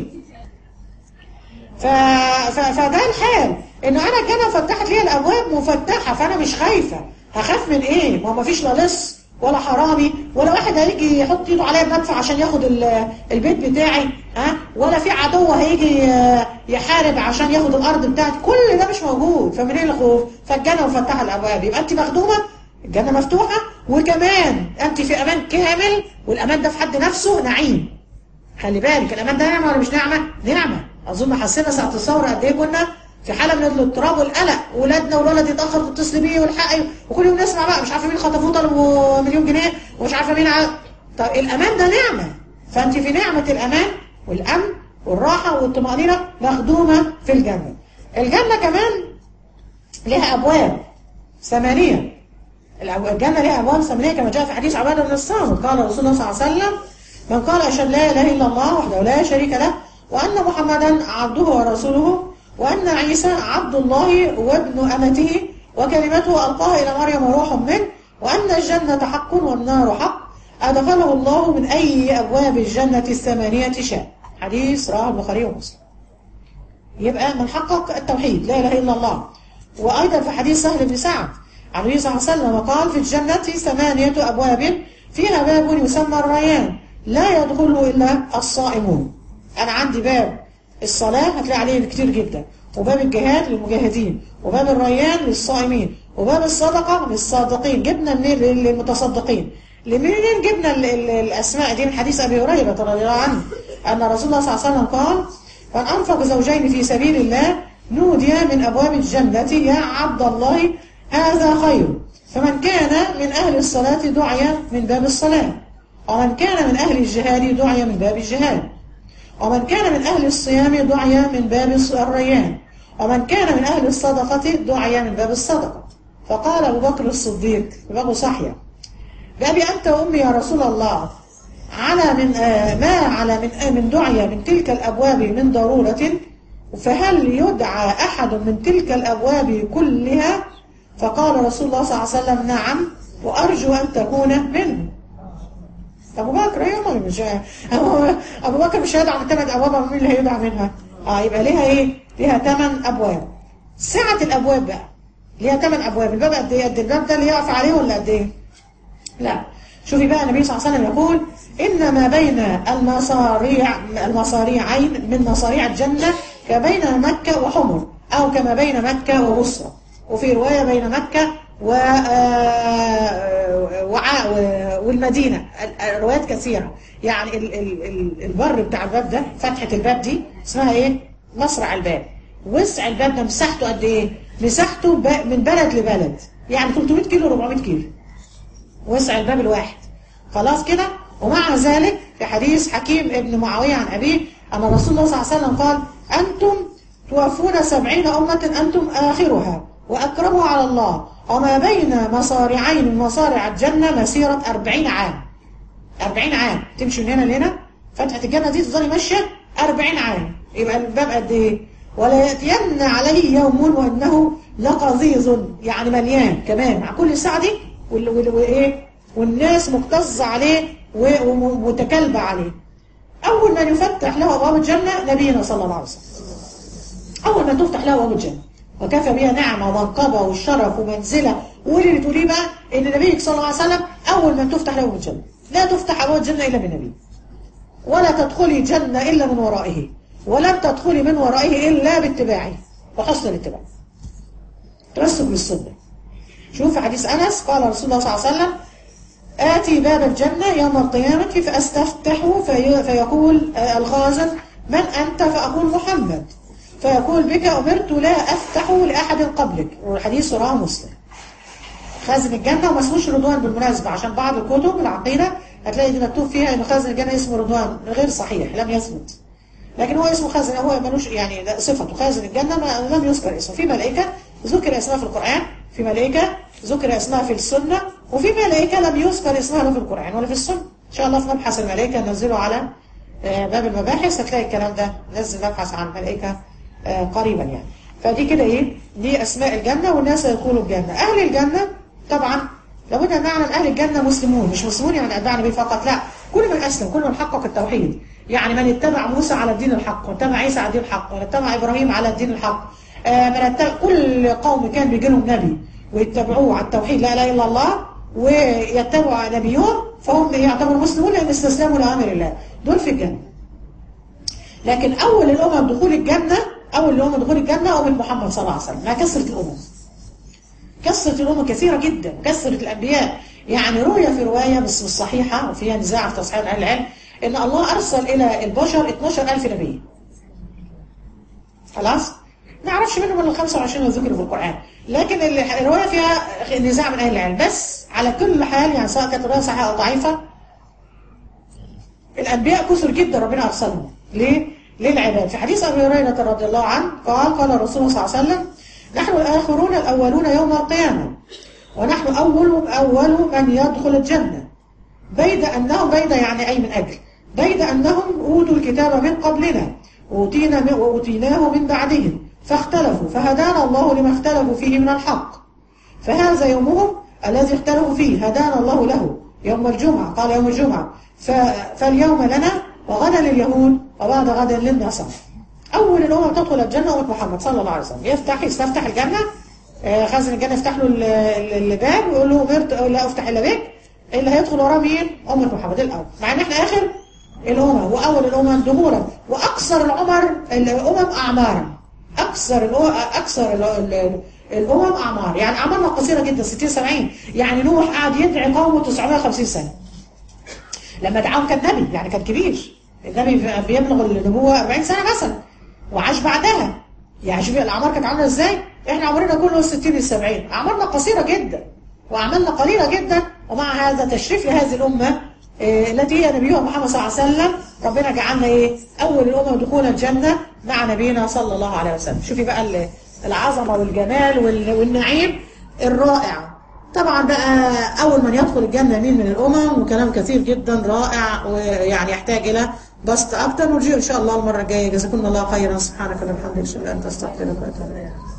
ف... ف... فده الحال ان انا الجنه فتحت لي الابواب مفتحه فانا مش خايفه هخاف من ايه ما هو مفيش لا لص ولا حرامي ولا واحد هيجي يحط ايده عليا بمدفع عشان ياخد البيت بتاعي ها ولا في عدو هيجي يحارب عشان ياخد الارض بتاعتي كل ده مش موجود فمن ايه الخوف فالجنه مفتحه الابواب يبقى انت مخدومه الجنه مفتوحه وكمان انت في امان كامل والامان ده في حد نفسه نعيم خلي بالك الامان ده نعمه ولا مش نعمه نعمه اظن حسينا ساعه الثوره قد ايه كنا في حاله من الاضطراب والقلق ولادنا والولد يتاخر تتصل بيه والحق وكل يوم نسمع بقى مش عارفه مين خطفوه طلبوا مليون جنيه ومش عارفه مين ع... طب الامان ده نعمه فانت في نعمه الامان والامن والراحه والطمانينه مخدومه في الجنه الجنه كمان لها ابواب ثمانيه الجنه لها ابواب ثمانيه كما جاء في حديث عباده بن الصامت قال رسول الله صلى الله عليه وسلم من قال اشهد لا اله الا الله وحده لا شريك له وان محمدا عبده ورسوله وأن عيسى عبد الله وابن أمته وكلمته ألقاها إلى مريم وروح منه وأن الجنة حق والنار حق أدخله الله من أي أبواب الجنة الثمانية شاء حديث رواه البخاري ومسلم يبقى من حقق التوحيد لا إله إلا الله وأيضا في حديث سهل بن سعد عن النبي صلى الله عليه وسلم قال في الجنة ثمانية أبواب فيها باب يسمى الريان لا يدخله إلا الصائمون أنا عندي باب الصلاة هتلاقي عليه كتير جدا وباب الجهاد للمجاهدين وباب الريان للصائمين وباب الصدقة للصادقين جبنا منين للمتصدقين لمنين جبنا ال ال الأسماء دي من حديث أبي هريرة رضي الله عنه أن رسول الله صلى الله عليه وسلم قال من أنفق زوجين في سبيل الله نودي من أبواب الجنة يا عبد الله هذا خير فمن كان من أهل الصلاة دعي من باب الصلاة ومن كان من أهل الجهاد دعي من باب الجهاد ومن كان من أهل الصيام دعي من باب الريان ومن كان من أهل الصدقة دعي من باب الصدقة فقال أبو بكر الصديق باب صحية بأبي أنت وأمي يا رسول الله على من آه ما على من آه من دعي من تلك الأبواب من ضرورة فهل يدعى أحد من تلك الأبواب كلها فقال رسول الله صلى الله عليه وسلم نعم وأرجو أن تكون منه أبو بكر يوم مش أبو بكر مش هيدعى من ثمان أبواب مين اللي هيدعى منها آه يبقى ليها إيه ليها ثمان أبواب سعة الأبواب بقى ليها ثمان أبواب الباب قد إيه قد الباب ده اللي يقف عليه ولا قد إيه لا شوفي بقى النبي صلى الله عليه وسلم يقول إن ما بين المصاريع المصاريعين من مصاريع الجنة كبين مكة وحمر أو كما بين مكة وبصرة وفي رواية بين مكة و والمدينة روايات كثيرة يعني ال ال ال البر بتاع الباب ده فتحة الباب دي اسمها ايه مصرع الباب وسع الباب ده مساحته قد ايه مساحته من بلد لبلد يعني 300 كيلو 400 كيلو وسع الباب الواحد خلاص كده ومع ذلك في حديث حكيم ابن معاوية عن أبيه أن رسول الله صلى الله عليه وسلم قال أنتم توفون سبعين أمة أنتم آخرها وأكرمها على الله وما بين مصارعين من مصارع الجنة مسيرة أربعين عام أربعين عام تمشي من هنا لهنا فتحة الجنة دي تفضلي ماشية أربعين عام يبقى الباب قد إيه ولا يأتين عليه يوم وإنه لقضيظ يعني مليان كمان مع كل ساعة دي وإيه والناس مكتظة عليه ومتكلبة عليه أول ما يفتح له أبواب الجنة نبينا صلى الله عليه وسلم أول ما تفتح له أبواب الجنة وكفى بها نعمة ومنقبة والشرف ومنزلة واللي بتقوليه بقى إن نبيك صلى الله عليه وسلم أول ما تفتح له أبواب الجنة لا تفتح أبواب الجنة إلا بالنبي ولا تدخلي جنة إلا من ورائه ولن تدخلي من ورائه إلا باتباعه وحسن الاتباع تمسك بالسنة شوف حديث أنس قال رسول الله صلى الله عليه وسلم آتي باب الجنة يوم القيامة فأستفتحه في فيقول الخازن من أنت فأقول محمد فيقول بك أمرت لا أفتح لأحد قبلك والحديث رواه مسلم خازن الجنة وما اسموش رضوان بالمناسبة عشان بعض الكتب العقيدة هتلاقي دي مكتوب فيها إن خازن الجنة اسمه رضوان غير صحيح لم يثبت لكن هو اسمه خازن هو ملوش يعني صفته خازن الجنة ما لم يذكر اسمه في ملائكة ذكر اسمها في القرآن في ملائكة ذكر اسمها في السنة وفي ملائكة لم يذكر اسمها لا في القرآن ولا في السنة إن شاء الله في مبحث الملائكة ننزله على باب المباحث هتلاقي الكلام ده نزل مبحث عن ملائكة قريبا يعني فدي كده ايه دي اسماء الجنة والناس يدخلوا الجنة اهل الجنة طبعا لابد ان نعلم اهل الجنة مسلمون مش مسلمون يعني اتباع النبي فقط لا كل من اسلم كل من حقق التوحيد يعني من اتبع موسى على الدين الحق واتبع عيسى على الدين الحق واتبع ابراهيم على الدين الحق آه من اتبع كل قوم كان بيجي لهم نبي ويتبعوه على التوحيد لا اله الا الله ويتبعوا نبيهم فهم يعتبروا مسلمون لان استسلموا لامر الله دول في الجنة لكن اول الامم دخول الجنة أول اللي هم دخول الجنة أمة محمد صلى الله عليه وسلم مع كثرة الأمم كثرة الأمم كثيرة جدا كثرة الأنبياء يعني روية في رواية بس مش صحيحة وفيها نزاع في تصحيح أهل العلم إن الله أرسل إلى البشر 12000 نبي خلاص نعرفش منهم إلا 25 ذكروا في القرآن لكن الرواية فيها نزاع من أهل العلم بس على كل حال يعني سواء كانت الرواية صحيحة أو ضعيفة الأنبياء كثر جدا ربنا أرسلهم ليه؟ للعباد في حديث أبي هريرة رضي الله عنه قال قال الرسول صلى الله عليه وسلم نحن الآخرون الأولون يوم القيامة ونحن أول أول من يدخل الجنة بيد أنهم بيد يعني أي من أجل بيد أنهم أوتوا الكتاب من قبلنا وأوتينا وأوتيناه من بعدهم فاختلفوا فهدانا الله لما اختلفوا فيه من الحق فهذا يومهم الذي اختلفوا فيه هدانا الله له يوم الجمعة قال يوم الجمعة فاليوم لنا وغدا لليهود وبعد غدا للنصارى أول الأمم تدخل الجنة أمة محمد صلى الله عليه وسلم يفتح يستفتح الجنة آه، خازن الجنة يفتح له ال- ال- الباب ويقول له امرت لا افتح الا بك اللي هيدخل وراه مين؟ أمة محمد الأول مع إن إحنا آخر الأمم وأول الأمم ظهورا وأكثر العمر الأمم أعمارا أكثر الأ- أكثر ال- ال- الأمم أعمار يعني أعمارنا قصيرة جدا 60 70 يعني نوح قعد يدعي قومه 950 سنة لما دعاهم كان نبي يعني كان كبير النبي بيبلغ النبوة 40 سنة مثلا وعاش بعدها يعني شوفي الأعمار كانت عاملة ازاي احنا عمرنا كله 60 ل 70 أعمارنا قصيرة جدا وأعمالنا قليلة جدا ومع هذا تشريف لهذه الأمة آه، التي هي نبيها محمد صلى الله عليه وسلم ربنا جعلنا ايه أول الأمم دخولا الجنة مع نبينا صلى الله عليه وسلم شوفي بقى ال- العظمة والجمال وال- والنعيم الرائع طبعا بقى أول من يدخل الجنة مين من الأمم وكلام كثير جدا رائع ويعني يحتاج إلى بسط أكتر نرجع إن شاء الله المرة الجاية جزاكم الله خيرا سبحانك اللهم وبحمدك أشهد أن لا إله إلا أنت أستغفرك وأتوب إليك